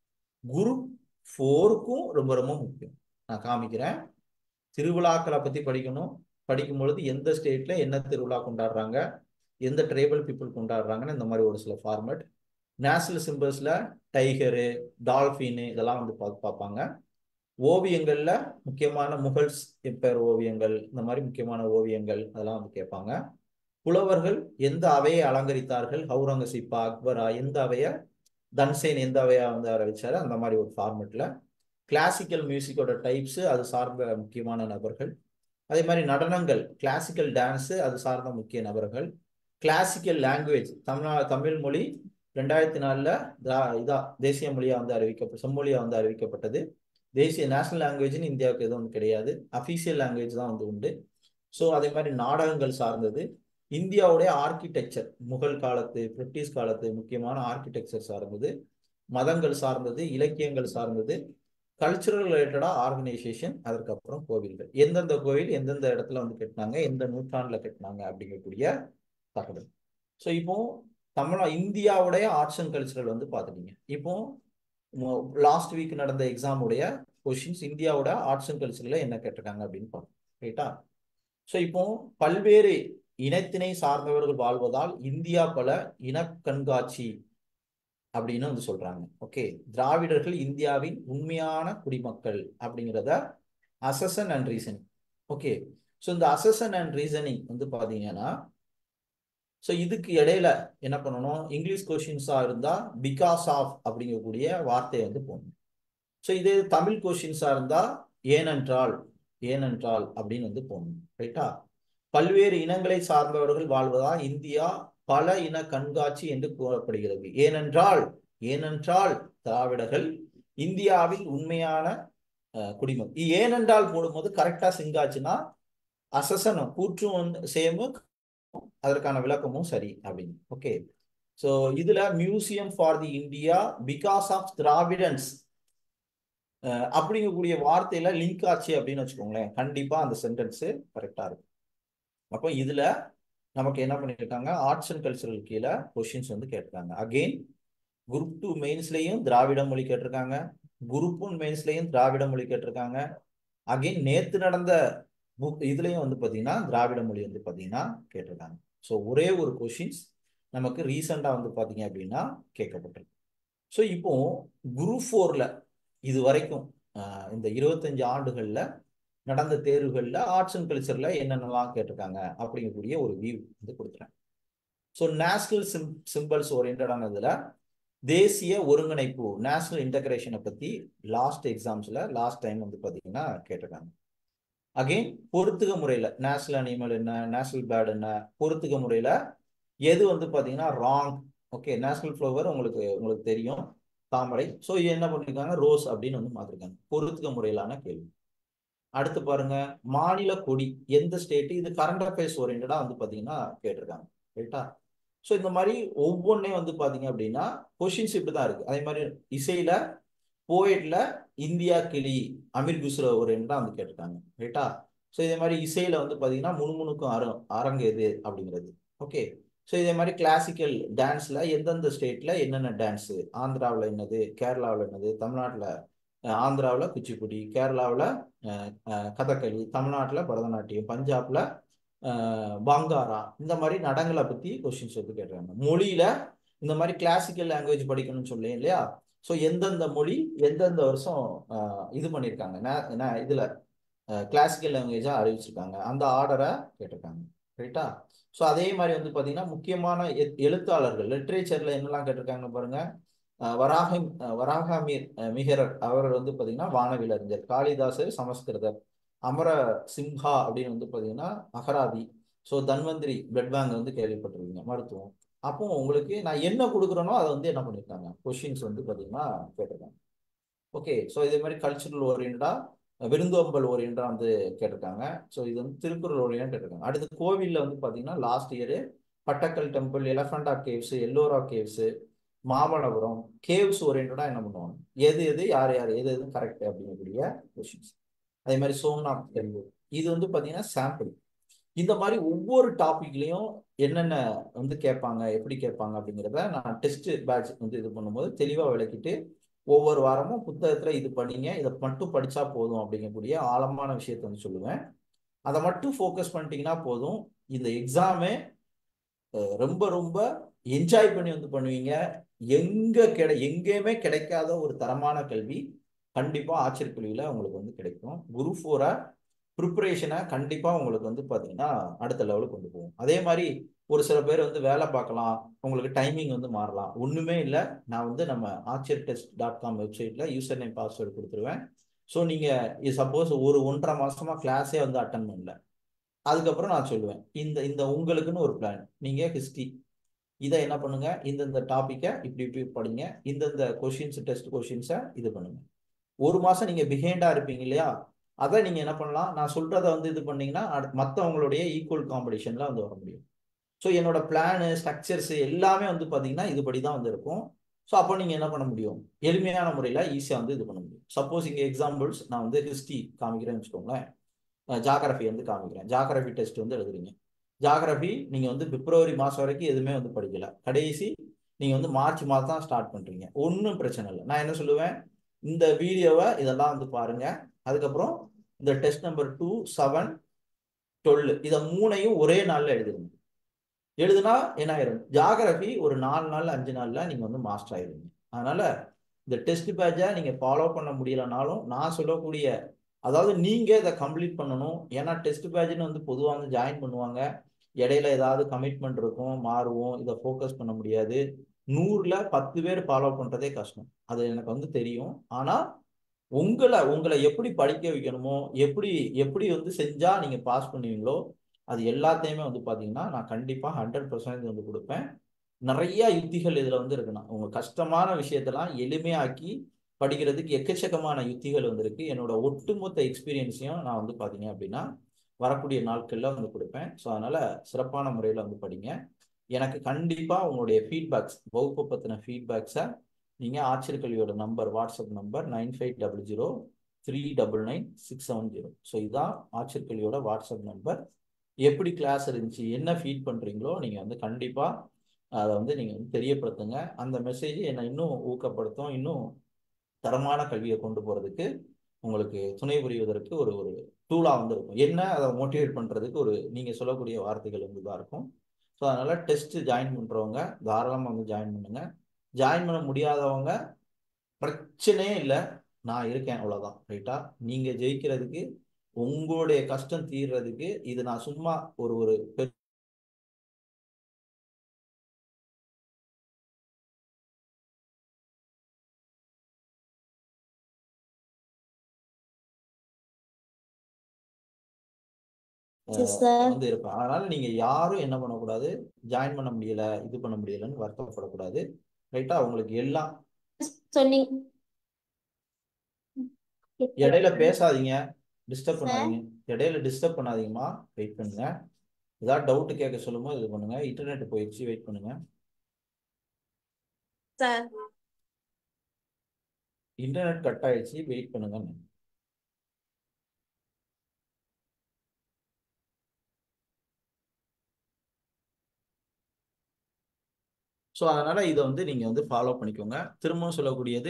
குரூப் ஃபோருக்கும் ரொம்ப ரொம்ப முக்கியம் நான் காமிக்கிறேன் திருவிழாக்களை பற்றி படிக்கணும் படிக்கும் பொழுது எந்த ஸ்டேட்ல என்ன திருவிழா கொண்டாடுறாங்க எந்த ட்ரைபல் பீப்புள் கொண்டாடுறாங்கன்னு இந்த மாதிரி ஒரு சில ஃபார்மேட் நேஷனல் சிம்பிள்ஸ்ல டைகரு டால்ஃபின் இதெல்லாம் வந்து பார்த்து பார்ப்பாங்க ஓவியங்கள்ல முக்கியமான முகல்ஸ் எப்பேர் ஓவியங்கள் இந்த மாதிரி முக்கியமான ஓவியங்கள் அதெல்லாம் வந்து கேட்பாங்க புலவர்கள் எந்த அவையை அலங்கரித்தார்கள் ஹவுரங்கசீப்பா அக்பரா எந்த அவைய தன்சேன் எந்த அவையா வந்து ஆரம்பிச்சாரு அந்த மாதிரி ஒரு ஃபார்மெட்ல கிளாசிக்கல் மியூசிக்கோட டைப்ஸ் அது சார்ந்த முக்கியமான நபர்கள் அதே மாதிரி நடனங்கள் கிளாசிக்கல் டான்ஸு அது சார்ந்த முக்கிய நபர்கள் கிளாசிக்கல் லாங்குவேஜ் தமிழ்நா தமிழ் மொழி ரெண்டாயிரத்தி நாலில் திரா இதா தேசிய மொழியாக வந்து அறிவிக்கப்பட்ட செம்மொழியாக வந்து அறிவிக்கப்பட்டது தேசிய நேஷனல் லாங்குவேஜ்னு இந்தியாவுக்கு எதுவும் கிடையாது அஃபீஷியல் லாங்குவேஜ் தான் வந்து உண்டு ஸோ அதே மாதிரி நாடகங்கள் சார்ந்தது இந்தியாவுடைய ஆர்கிடெக்சர் முகல் காலத்து பிரிட்டிஷ் காலத்து முக்கியமான ஆர்கிடெக்சர் சார்ந்தது மதங்கள் சார்ந்தது இலக்கியங்கள் சார்ந்தது கல்ச்சுரல் ரிலேட்டடாக ஆர்கனைசேஷன் அதற்கப்புறம் கோவில்கள் எந்தெந்த கோவில் எந்தெந்த இடத்துல வந்து கட்டினாங்க எந்த நூற்றாண்டில் கட்டினாங்க அப்படிங்கக்கூடிய தகவல் ஸோ இப்போ தமிழா இந்தியாவுடைய ஆர்ட்ஸ் அண்ட் கல்ச்சுரல் வந்து பார்த்துட்டீங்க இப்போ லாஸ்ட் வீக் நடந்த எக்ஸாமுடைய கொஷின்ஸ் இந்தியாவோட ஆர்ட்ஸ் அண்ட் கல்ச்சரில் என்ன கேட்டிருக்காங்க அப்படின்னு பார்ப்போம் ரைட்டா ஸோ இப்போ பல்வேறு இனத்தினை சார்ந்தவர்கள் வாழ்வதால் இந்தியா பல இன கண்காட்சி அப்படின்னு வந்து சொல்றாங்க ஓகே திராவிடர்கள் இந்தியாவின் உண்மையான குடிமக்கள் அப்படிங்கிறத assertion and reasoning okay so இந்த அசசன் அண்ட் ரீசனிங் வந்து பார்த்தீங்கன்னா ஸோ இதுக்கு இடையில என்ன பண்ணணும் இங்கிலீஷ் கொஷின்ஸாக இருந்தால் பிகாஸ் ஆஃப் அப்படிங்கக்கூடிய வார்த்தையை வந்து போடணும் ஸோ இது தமிழ் கொஷின்ஸாக இருந்தால் ஏனென்றால் ஏனென்றால் அப்படின்னு வந்து போடணும் ரைட்டா பல்வேறு இனங்களை சார்ந்தவர்கள் வாழ்வதால் இந்தியா பல இன கண்காட்சி என்று கூறப்படுகிறது ஏனென்றால் ஏனென்றால் திராவிடர்கள் இந்தியாவில் உண்மையான குடிமக்கள் ஏனென்றால் போடும்போது கரெக்டா சிங்காச்சுன்னா அசசனம் கூற்றும் வந்து சேமு அதற்கான விளக்கமும் சரி அப்படின்னு ஓகே ஸோ இதுல museum for the India because of Dravidians uh அப்படிங்கக்கூடிய வார்த்தையில லிங்க் ஆச்சு அப்படின்னு வச்சுக்கோங்களேன் கண்டிப்பா அந்த சென்டென்ஸ் கரெக்டா இருக்கும் அப்போ இதுல நமக்கு என்ன பண்ணியிருக்காங்க ஆர்ட்ஸ் அண்ட் கல்ச்சரல் கீழே கொஷின்ஸ் வந்து கேட்டிருக்காங்க அகெயின் குரூப் டூ மெயின்ஸ்லயும் திராவிட மொழி கேட்டிருக்காங்க குரூப் ஒன் மெயின்ஸ்லயும் திராவிட மொழி கேட்டிருக்காங்க அகெயின் நேத்து நடந்த புக் இதுலயும் வந்து பாத்தீங்கன்னா திராவிட மொழி வந்து பாத்தீங்கன்னா கேட்டிருக்காங்க ஸோ ஒரே ஒரு கொஷின்ஸ் நமக்கு ரீசெண்டா வந்து பாத்தீங்க அப்படின்னா கேட்கப்பட்டிருக்கு ஸோ இப்போ குரூப் ஃபோர்ல இது வரைக்கும் ஆஹ், இந்த இருபத்தஞ்சு ஆண்டுகள்ல நடந்த தேர்வுகள்ல ஆர்ட்ஸ் அண்ட் கல்ச்சர்ல என்னென்னலாம் கேட்டிருக்காங்க அப்படிங்கக்கூடிய ஒரு வியூ வந்து கொடுக்குறேன் ஸோ நேஷனல் சிம் சிம்பிள்ஸ் ஓரியன்டானதுல தேசிய ஒருங்கிணைப்பு நேஷனல் இன்டகிரேஷனை பத்தி லாஸ்ட் எக்ஸாம்ஸ்ல லாஸ்ட் டைம் வந்து பாத்தீங்கன்னா கேட்டிருக்காங்க அகைன் பொறுத்துக முறையில நேஷனல் அனிமல் என்ன நேஷனல் பேர்ட் என்ன பொறுத்துக முறையில எது வந்து பாத்தீங்கன்னா ராங் ஓகே நேஷனல் ஃப்ளவர் உங்களுக்கு உங்களுக்கு தெரியும் தாமரை ஸோ இது என்ன பண்ணிருக்காங்க ரோஸ் அப்படின்னு வந்து மாத்திருக்காங்க பொறுத்துக முறையிலான கேள்வி அடுத்து பாருங்க மாநில கொடி எந்த ஸ்டேட் இது கரண்ட் அஃபேர்ஸ் ஓரியன்டா வந்து பாத்தீங்கன்னா கேட்டிருக்காங்க ரைட்டா ஸோ இந்த மாதிரி ஒவ்வொன்றையும் வந்து பாத்தீங்க அப்படின்னா கொஷின்ஸ் இப்படி தான் இருக்கு அதே மாதிரி இசையில போயட்ல இந்தியா கிளி அமீர் குஸ்ரோ ஓரியன்டா வந்து கேட்டிருக்காங்க ரைட்டா ஸோ இதே மாதிரி இசையில வந்து பாத்தீங்கன்னா முணுமுணுக்கும் அர அரங்கு எது அப்படிங்கிறது ஓகே ஸோ இதே மாதிரி கிளாசிக்கல் டான்ஸ்ல எந்தெந்த ஸ்டேட்ல என்னென்ன டான்ஸ் ஆந்திராவில் என்னது கேரளாவில் என்னது தமிழ்நாட்டில் ஆந்திராவில் குச்சிப்புடி கேரளாவில் கதகளி தமிழ்நாட்டில் பரதநாட்டியம் பஞ்சாப்ல அஹ், பாங்காரா இந்த மாதிரி நடங்களை பத்தி கொஸ்டின்ஸ் வந்து கேட்டுறாங்க மொழியில இந்த மாதிரி கிளாசிக்கல் லாங்குவேஜ் படிக்கணும்னு சொல்லேன் இல்லையா ஸோ எந்தெந்த மொழி எந்தெந்த வருஷம் அஹ், இது பண்ணியிருக்காங்க நா- நா- இதுல கிளாசிக்கல் லாங்குவேஜா அறிவிச்சிருக்காங்க அந்த ஆர்டரை கேட்டிருக்காங்க ரைட்டா ஸோ அதே மாதிரி வந்து பார்த்தீங்கன்னா முக்கியமான எ- எழுத்தாளர்கள் லிட்ரேச்சர்ல என்னெல்லாம் கேட்டிருக்காங்க பாருங்க அஹ் வராக அஹ் வராகமீர் அஹ் மிஹரர் அவர் வந்து பார்த்தீங்கன்னா வானவில் அறிஞர் காளிதாசர் சமஸ்கிருதர் அமர சிம்ஹா அப்படின்னு வந்து பார்த்தீங்கன்னா அகராதி ஸோ தன்வந்திரி பிளட் பேங்க் வந்து கேள்விப்பட்டிருக்கீங்க மருத்துவம் அப்போ உங்களுக்கு நான் என்ன கொடுக்குறேனோ அதை வந்து என்ன பண்ணியிருக்காங்க கொஷின்ஸ் வந்து பார்த்தீங்கன்னா கேட்டிருக்காங்க ஓகே ஸோ இதே மாதிரி கல்ச்சுரல் ஓரியண்டா விருந்தோம்பல் ஓரியண்டா வந்து கேட்டிருக்காங்க ஸோ இது வந்து திருக்குறள் ஓரியண்டா கேட்டிருக்காங்க அடுத்து கோவில்ல வந்து பார்த்தீங்கன்னா last year Pattadakal temple Elephanta caves Ellora caves Mamallapuram caves ஓரியண்டா என்ன பண்ணுவாங்க எது எது யார் யார் எது எது கரெக்ட் அப்படிங்கக்கூடிய கொஷின்ஸ் அதே மாதிரி சோம்நாத் டெம்பிள் இது வந்து பார்த்தீங்கன்னா சாம்பிள் இந்த மாதிரி ஒவ்வொரு டாபிக்லையும் என்னென்ன வந்து கேட்பாங்க எப்படி கேட்பாங்க அப்படிங்கிறத நான் டெஸ்ட் பேட்ச் வந்து இது பண்ணும்போது தெளிவாக விளக்கிட்டு ஒவ்வொரு வாரமும் புத்தகத்துல இது படிங்க இதை மட்டும் படிச்சா போதும் அப்படிங்கக்கூடிய ஆழமான விஷயத்தை வந்து சொல்லுவேன் அதை மட்டும் ஃபோக்கஸ் பண்ணிட்டீங்கன்னா போதும் இந்த எக்ஸாமே ரொம்ப ரொம்ப என்ஜாய் பண்ணி வந்து பண்ணுவீங்க எங்க கிடை எங்கேயுமே கிடைக்காத ஒரு தரமான கல்வி கண்டிப்பா ஆச்சரிய கல்வியில உங்களுக்கு வந்து கிடைக்கும் குரு ஃபோரா ப்ரிப்பரேஷனை கண்டிப்பா உங்களுக்கு வந்து பாத்தீங்கன்னா அடுத்த லெவலுக்கு கொண்டு போகும் அதே மாதிரி ஒரு சில பேர் வந்து வேலை பார்க்கலாம் உங்களுக்கு டைமிங் வந்து மாறலாம் ஒண்ணுமே இல்லை நான் வந்து நம்ம ஆச்சர் டெஸ்ட் டாட் காம் வெப்சைட்ல யூசர் நேம் பாஸ்வேர்டு கொடுத்துருவேன் ஸோ நீங்க சப்போஸ் ஒரு ஒன்றரை மாசமா கிளாஸே வந்து அட்டன் பண்ணல அதுக்கப்புறம் நான் சொல்லுவேன் இந்த இந்த உங்களுக்குன்னு ஒரு பிளான் நீங்க ஹிஸ்டரி இதை என்ன பண்ணுங்க இந்தந்த டாப்பிக்கை இப்படி இப்படி படிங்க இந்தந்த கொஷின்ஸ் டெஸ்ட் கொஷின்ஸை இது பண்ணுங்க ஒரு மாசம் நீங்க பிஹைண்டா இருப்பீங்க இல்லையா அதை நீங்க என்ன பண்ணலாம் நான் சொல்றதை வந்து இது பண்ணீங்கன்னா மற்றவங்களுடைய ஈக்குவல் காம்படிஷன்ல வந்து வர முடியும் ஸோ என்னோட பிளானு ஸ்ட்ரக்சர்ஸ் எல்லாமே வந்து பார்த்தீங்கன்னா இதுபடி தான் வந்து இருக்கும் ஸோ அப்போ நீங்கள் என்ன பண்ண முடியும் எளிமையான முறையில் ஈஸியாக வந்து இது பண்ண முடியும் சப்போஸ் இங்கே எக்ஸாம்பிள்ஸ் நான் வந்து ஹிஸ்ட்ரி காமிக்கிறேன்னு வச்சுக்கோங்களேன் ஜாகிரஃபி வந்து காமிக்கிறேன் ஜாகிரஃபி டெஸ்ட் வந்து எழுதுறீங்க ஜாகிரஃபி நீங்கள் வந்து பிப்ரவரி மாதம் வரைக்கும் எதுவுமே வந்து படிக்கல கடைசி நீங்கள் வந்து மார்ச் மாதம் தான் ஸ்டார்ட் பண்ணுறீங்க ஒன்றும் பிரச்சனை இல்லை நான் என்ன சொல்லுவேன் இந்த வீடியோவை இதெல்லாம் வந்து பாருங்க அதுக்கப்புறம் இந்த test number two seven twelve இதை மூணையும் ஒரே நாளில் எழுதுங்க எழுதுனா என்ன ஆயிரும் ஜாகிரபி ஒரு நாலு நாள் அஞ்சு நாள்ல நீங்க வந்து மாஸ்டர் ஆயிருவீங்க அதனால இந்த டெஸ்ட் பேட்சை நீங்க ஃபாலோ பண்ண முடியலனாலும் நான் சொல்லக்கூடிய அதாவது நீங்க இதை கம்ப்ளீட் பண்ணணும் ஏன்னா டெஸ்ட் பேட்ச்னு வந்து பொதுவாக வந்து ஜாயின் பண்ணுவாங்க இடையில ஏதாவது கமிட்மெண்ட் இருக்கும் மாறுவோம் இதை ஃபோக்கஸ் பண்ண முடியாது நூறுல பத்து பேர் ஃபாலோ பண்றதே கஷ்டம் அது எனக்கு வந்து தெரியும் ஆனா உங்களை உங்களை எப்படி படிக்க வைக்கணுமோ எப்படி எப்படி வந்து செஞ்சா நீங்க பாஸ் பண்ணுவீங்களோ அது எல்லாத்தையுமே வந்து பார்த்தீங்கன்னா நான் கண்டிப்பாக ஹண்ட்ரட் பர்சன்டேஜ் வந்து கொடுப்பேன் நிறைய யுத்திகள் இதில் வந்து இருக்குண்ணா உங்க கஷ்டமான விஷயத்தெல்லாம் எளிமையாக்கி படிக்கிறதுக்கு எக்கச்சக்கமான யுத்திகள் வந்திருக்கு என்னோட ஒட்டுமொத்த எக்ஸ்பீரியன்ஸையும் நான் வந்து பார்த்தீங்க அப்படின்னா வரக்கூடிய நாட்களில் வந்து கொடுப்பேன் ஸோ அதனால சிறப்பான முறையில் வந்து படிங்க எனக்கு கண்டிப்பாக உங்களுடைய ஃபீட்பேக்ஸ் வகுப்பு பற்றின ஃபீட்பேக்ஸை நீங்கள் ஆட்சியர் கல்வியோட number WhatsApp number nine five double zero three double nine six seven zero so இதுதான் ஆட்சியர் கல்வியோட வாட்ஸ்அப் நம்பர் எப்படி கிளாஸ் இருந்துச்சு என்ன ஃபீட் பண்ணுறீங்களோ நீங்கள் வந்து கண்டிப்பாக அதை வந்து நீங்கள் வந்து தெரியப்படுத்துங்க அந்த மெசேஜ் என்னை இன்னும் ஊக்கப்படுத்தும் இன்னும் தரமான கல்வியை கொண்டு போகிறதுக்கு உங்களுக்கு துணை புரிவதற்கு ஒரு ஒரு டூலாக வந்து இருக்கும் என்ன அதை மோட்டிவேட் பண்ணுறதுக்கு ஒரு நீங்கள் சொல்லக்கூடிய வார்த்தைகள் வந்து தான் இருக்கும் ஸோ அதனால் டெஸ்ட்டு ஜாயின் பண்ணுறவங்க தாராளமாக வந்து ஜாயின் பண்ணுங்க ஜாயின் பண்ண முடியாதவங்க பிரச்சனையே இல்லை நான் இருக்கேன் அவ்வளோதான் ரைட்டா நீங்கள் ஜெயிக்கிறதுக்கு உங்களுடைய கஷ்டம் தீர்றதுக்கு இது நான் சும்மா ஒரு ஒரு பெ- Yes, sir. வந்து இருப்பேன் அதனால நீங்க யாரும் என்ன பண்ணக்கூடாது ஜாயின் பண்ண முடியல இது பண்ண முடியலன்னு வருத்தப்படக்கூடாது ரைட்டா உங்களுக்கு எல்லாம் சொன்னீங்க இடையில பேசாதீங்க டிஸ்டர்ப் Sir. பண்ணாதீங்க இடையில டிஸ்டர்ப் பண்ணாதீங்கம்மா வெயிட் பண்ணுங்க ஏதாவது டவுட் கேட்க சொல்லும்போது இது பண்ணுங்க இன்டர்நெட் போயிடுச்சு வெயிட் பண்ணுங்க சார் இன்டர்நெட் கட் ஆயிடுச்சு வெயிட் பண்ணுங்க ஸோ அதனால இதை வந்து நீங்க வந்து ஃபாலோ பண்ணிக்கோங்க திரும்பவும் சொல்லக்கூடியது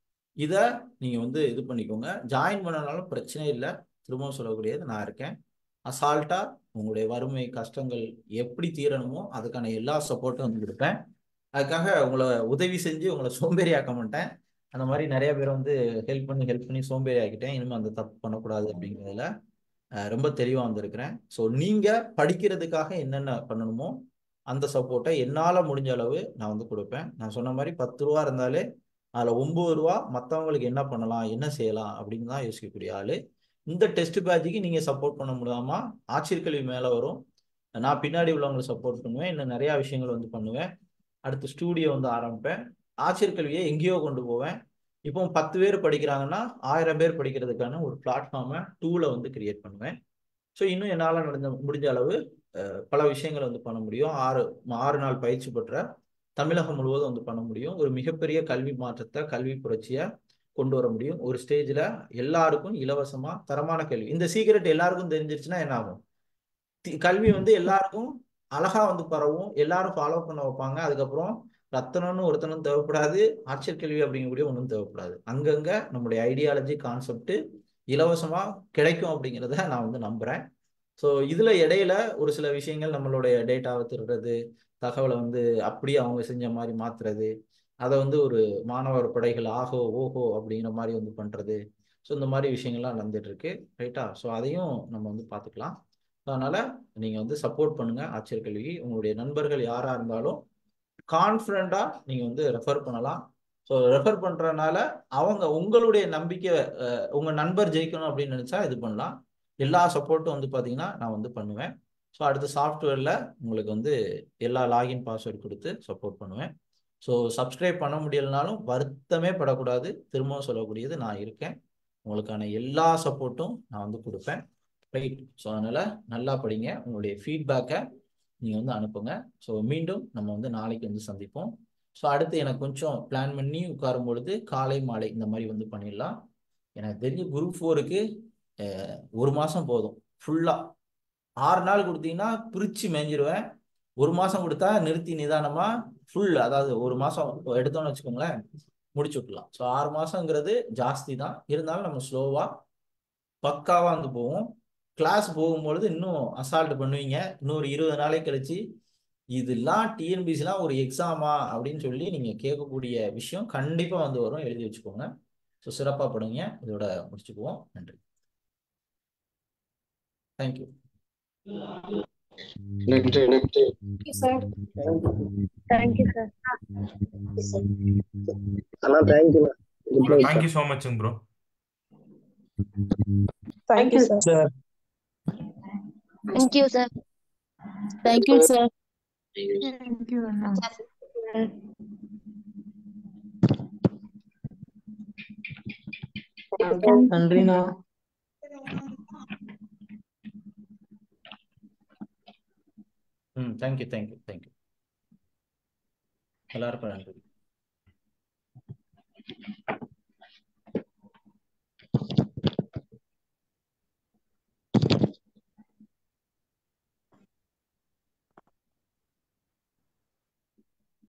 இதை நீங்க வந்து இது பண்ணிக்கோங்க ஜாயின் பண்ணனாலும் பிரச்சனை இல்லை திரும்பவும் சொல்லக்கூடியது நான் இருக்கேன் அசால்ட்டா உங்களுடைய வறுமை கஷ்டங்கள் எப்படி தீரணுமோ அதுக்கான எல்லா சப்போர்ட்டும் வந்து கொடுப்பேன் அதுக்காக உங்களை உதவி செஞ்சு உங்களை சோம்பேறி ஆக்க மாட்டேன் அந்த மாதிரி நிறைய பேர் வந்து ஹெல்ப் பண்ணி ஹெல்ப் பண்ணி சோம்பேறி ஆக்கிட்டேன் இனிமேல் அந்த தப்பு பண்ணக்கூடாது அப்படிங்கிறதுல அஹ், ரொம்ப தெளிவாக வந்திருக்கிறேன் ஸோ நீங்கள் படிக்கிறதுக்காக என்னென்ன பண்ணணுமோ அந்த சப்போர்ட்டை என்னால் முடிஞ்ச அளவு நான் வந்து கொடுப்பேன் நான் சொன்ன மாதிரி பத்து ரூபா இருந்தாலே அதில் ஒம்பது ரூபா மற்றவங்களுக்கு என்ன பண்ணலாம் என்ன செய்யலாம் அப்படின்னு தான் யோசிக்கக்கூடிய ஆள் இந்த டெஸ்ட் பேட்சுக்கு நீங்கள் சப்போர்ட் பண்ண முடியாமா ஆட்சியர் கல்வி மேலே வரும் நான் பின்னாடி உள்ளவங்களை சப்போர்ட் பண்ணுவேன் இன்னும் நிறையா விஷயங்கள் வந்து பண்ணுவேன் அடுத்து ஸ்டூடியோ வந்து ஆரம்பிப்பேன் ஆட்சியர் கல்வியை எங்கேயோ கொண்டு போவேன் இப்போ பத்து பேர் படிக்கிறாங்கன்னா ஆயிரம் பேர் படிக்கிறதுக்கான ஒரு பிளாட்ஃபார்மை டூல வந்து கிரியேட் பண்ணுவேன் ஸோ இன்னும் என்னால் நடந்த முடிஞ்ச அளவு அஹ், பல விஷயங்களை வந்து பண்ண முடியும் ஆறு ஆறு நாள் பயிற்சி பெற்ற தமிழகம் முழுவதும் வந்து பண்ண முடியும் ஒரு மிகப்பெரிய கல்வி மாற்றத்தை கல்வி புரட்சியை கொண்டு வர முடியும் ஒரு ஸ்டேஜில் எல்லாருக்கும் இலவசமாக தரமான கல்வி இந்த சீக்கிரட் எல்லாருக்கும் தெரிஞ்சிருச்சுன்னா என்ன ஆகும் தி- கல்வி வந்து எல்லாருக்கும் அழகா வந்து பரவும் எல்லாரும் ஃபாலோ பண்ண வைப்பாங்க அதுக்கப்புறம் ரத்தனம்னு ஒருத்தனும் தேவைப்படாது ஆட்சியர் கல்வி அப்படிங்கக்கூடிய ஒன்றும் தேவைப்படாது அங்கங்க நம்முடைய ஐடியாலஜி கான்செப்ட் இலவசமா கிடைக்கும் அப்படிங்கிறத நான் வந்து நம்புறேன் ஸோ இதுல இடையில ஒரு சில விஷயங்கள் நம்மளுடைய டேட்டாவை திருடுறது தகவலை வந்து அப்படியே அவங்க செஞ்ச மாதிரி மாத்துறது அதை வந்து ஒரு மாணவர் படைகள் ஆஹோ ஓஹோ அப்படிங்கிற மாதிரி வந்து பண்றது ஸோ இந்த மாதிரி விஷயங்கள்லாம் நடந்துட்டு இருக்கு ரைட்டா ஸோ அதையும் நம்ம வந்து பார்த்துக்கலாம் அதனால நீங்க வந்து சப்போர்ட் பண்ணுங்க ஆட்சியர் கல்விக்கு உங்களுடைய நண்பர்கள் யாரா இருந்தாலும் கான்ஃபிடண்டா நீங்க வந்து ரெஃபர் பண்ணலாம் ஸோ ரெஃபர் பண்றதுனால அவங்க உங்களுடைய நம்பிக்கை அஹ், உங்க நண்பர் ஜெயிக்கணும் அப்படின்னு நினைச்சா இது பண்ணலாம் எல்லா சப்போர்ட்டும் வந்து பாத்தீங்கன்னா நான் வந்து பண்ணுவேன் ஸோ அடுத்த சாஃப்ட்வேர்ல உங்களுக்கு வந்து எல்லா லாகின் பாஸ்வேர்ட் கொடுத்து சப்போர்ட் பண்ணுவேன் ஸோ சப்ஸ்கிரைப் பண்ண முடியலனாலும் வருத்தமே படக்கூடாது திரும்பவும் சொல்லக்கூடியது நான் இருக்கேன் உங்களுக்கான எல்லா சப்போர்ட்டும் நான் வந்து கொடுப்பேன் ரைட் ஸோ அதனால நல்லா படிங்க உங்களுடைய ஃபீட்பேக்கை நீங்கள் வந்து அனுப்புங்க ஸோ மீண்டும் நம்ம வந்து நாளைக்கு வந்து சந்திப்போம் ஸோ அடுத்து எனக்கு கொஞ்சம் பிளான் பண்ணி உட்காரும் பொழுது காலை மாலை இந்த மாதிரி வந்து பண்ணிடலாம் எனக்கு தெரிஞ்ச குரூப் ஃபோருக்கு ஒரு மாதம் போதும் ஃபுல்லாக ஆறு நாள் கொடுத்தீங்கன்னா பிரித்து மேய்ஞ்சிருவேன் ஒரு மாதம் கொடுத்தா நிறுத்தி நிதானமாக ஃபுல் அதாவது ஒரு மாதம் எடுத்தோம்னு வச்சுக்கோங்களேன் முடிச்சு விட்லாம் ஸோ ஆறு மாதங்கிறது ஜாஸ்தி தான் இருந்தாலும் நம்ம ஸ்லோவாக பக்காவாக வந்து போவோம் கிளாஸ் போகும்பொழுது இன்னும் அசால்ட் பண்ணுவீங்க இன்னொரு இருபது நாளைக்கு கழிச்சு இதெல்லாம் டிஎன்பிசிலாம் ஒரு எக்ஸாமா அப்படின்னு சொல்லி நீங்கள் கேட்கக்கூடிய விஷயம் கண்டிப்பாக வந்து வரும் எழுதி வச்சுக்கோங்க ஸோ சிறப்பாக படுங்க இதோட முடிச்சுக்குவோம் நன்றி தேங்க்யூ நன்றி நன்றி சார் தேங்க்யூ சார் அண்ணா தேங்க்யூ தேங்க்யூ ஸோ மச்ங்க bro thank you sir thank you sir thank you sir thank you அண்ணா நன்றிண்ணா ம் தேங்க்யூ தேங்க்யூ தேங்க்யூ எல்லாருக்கும் நன்றி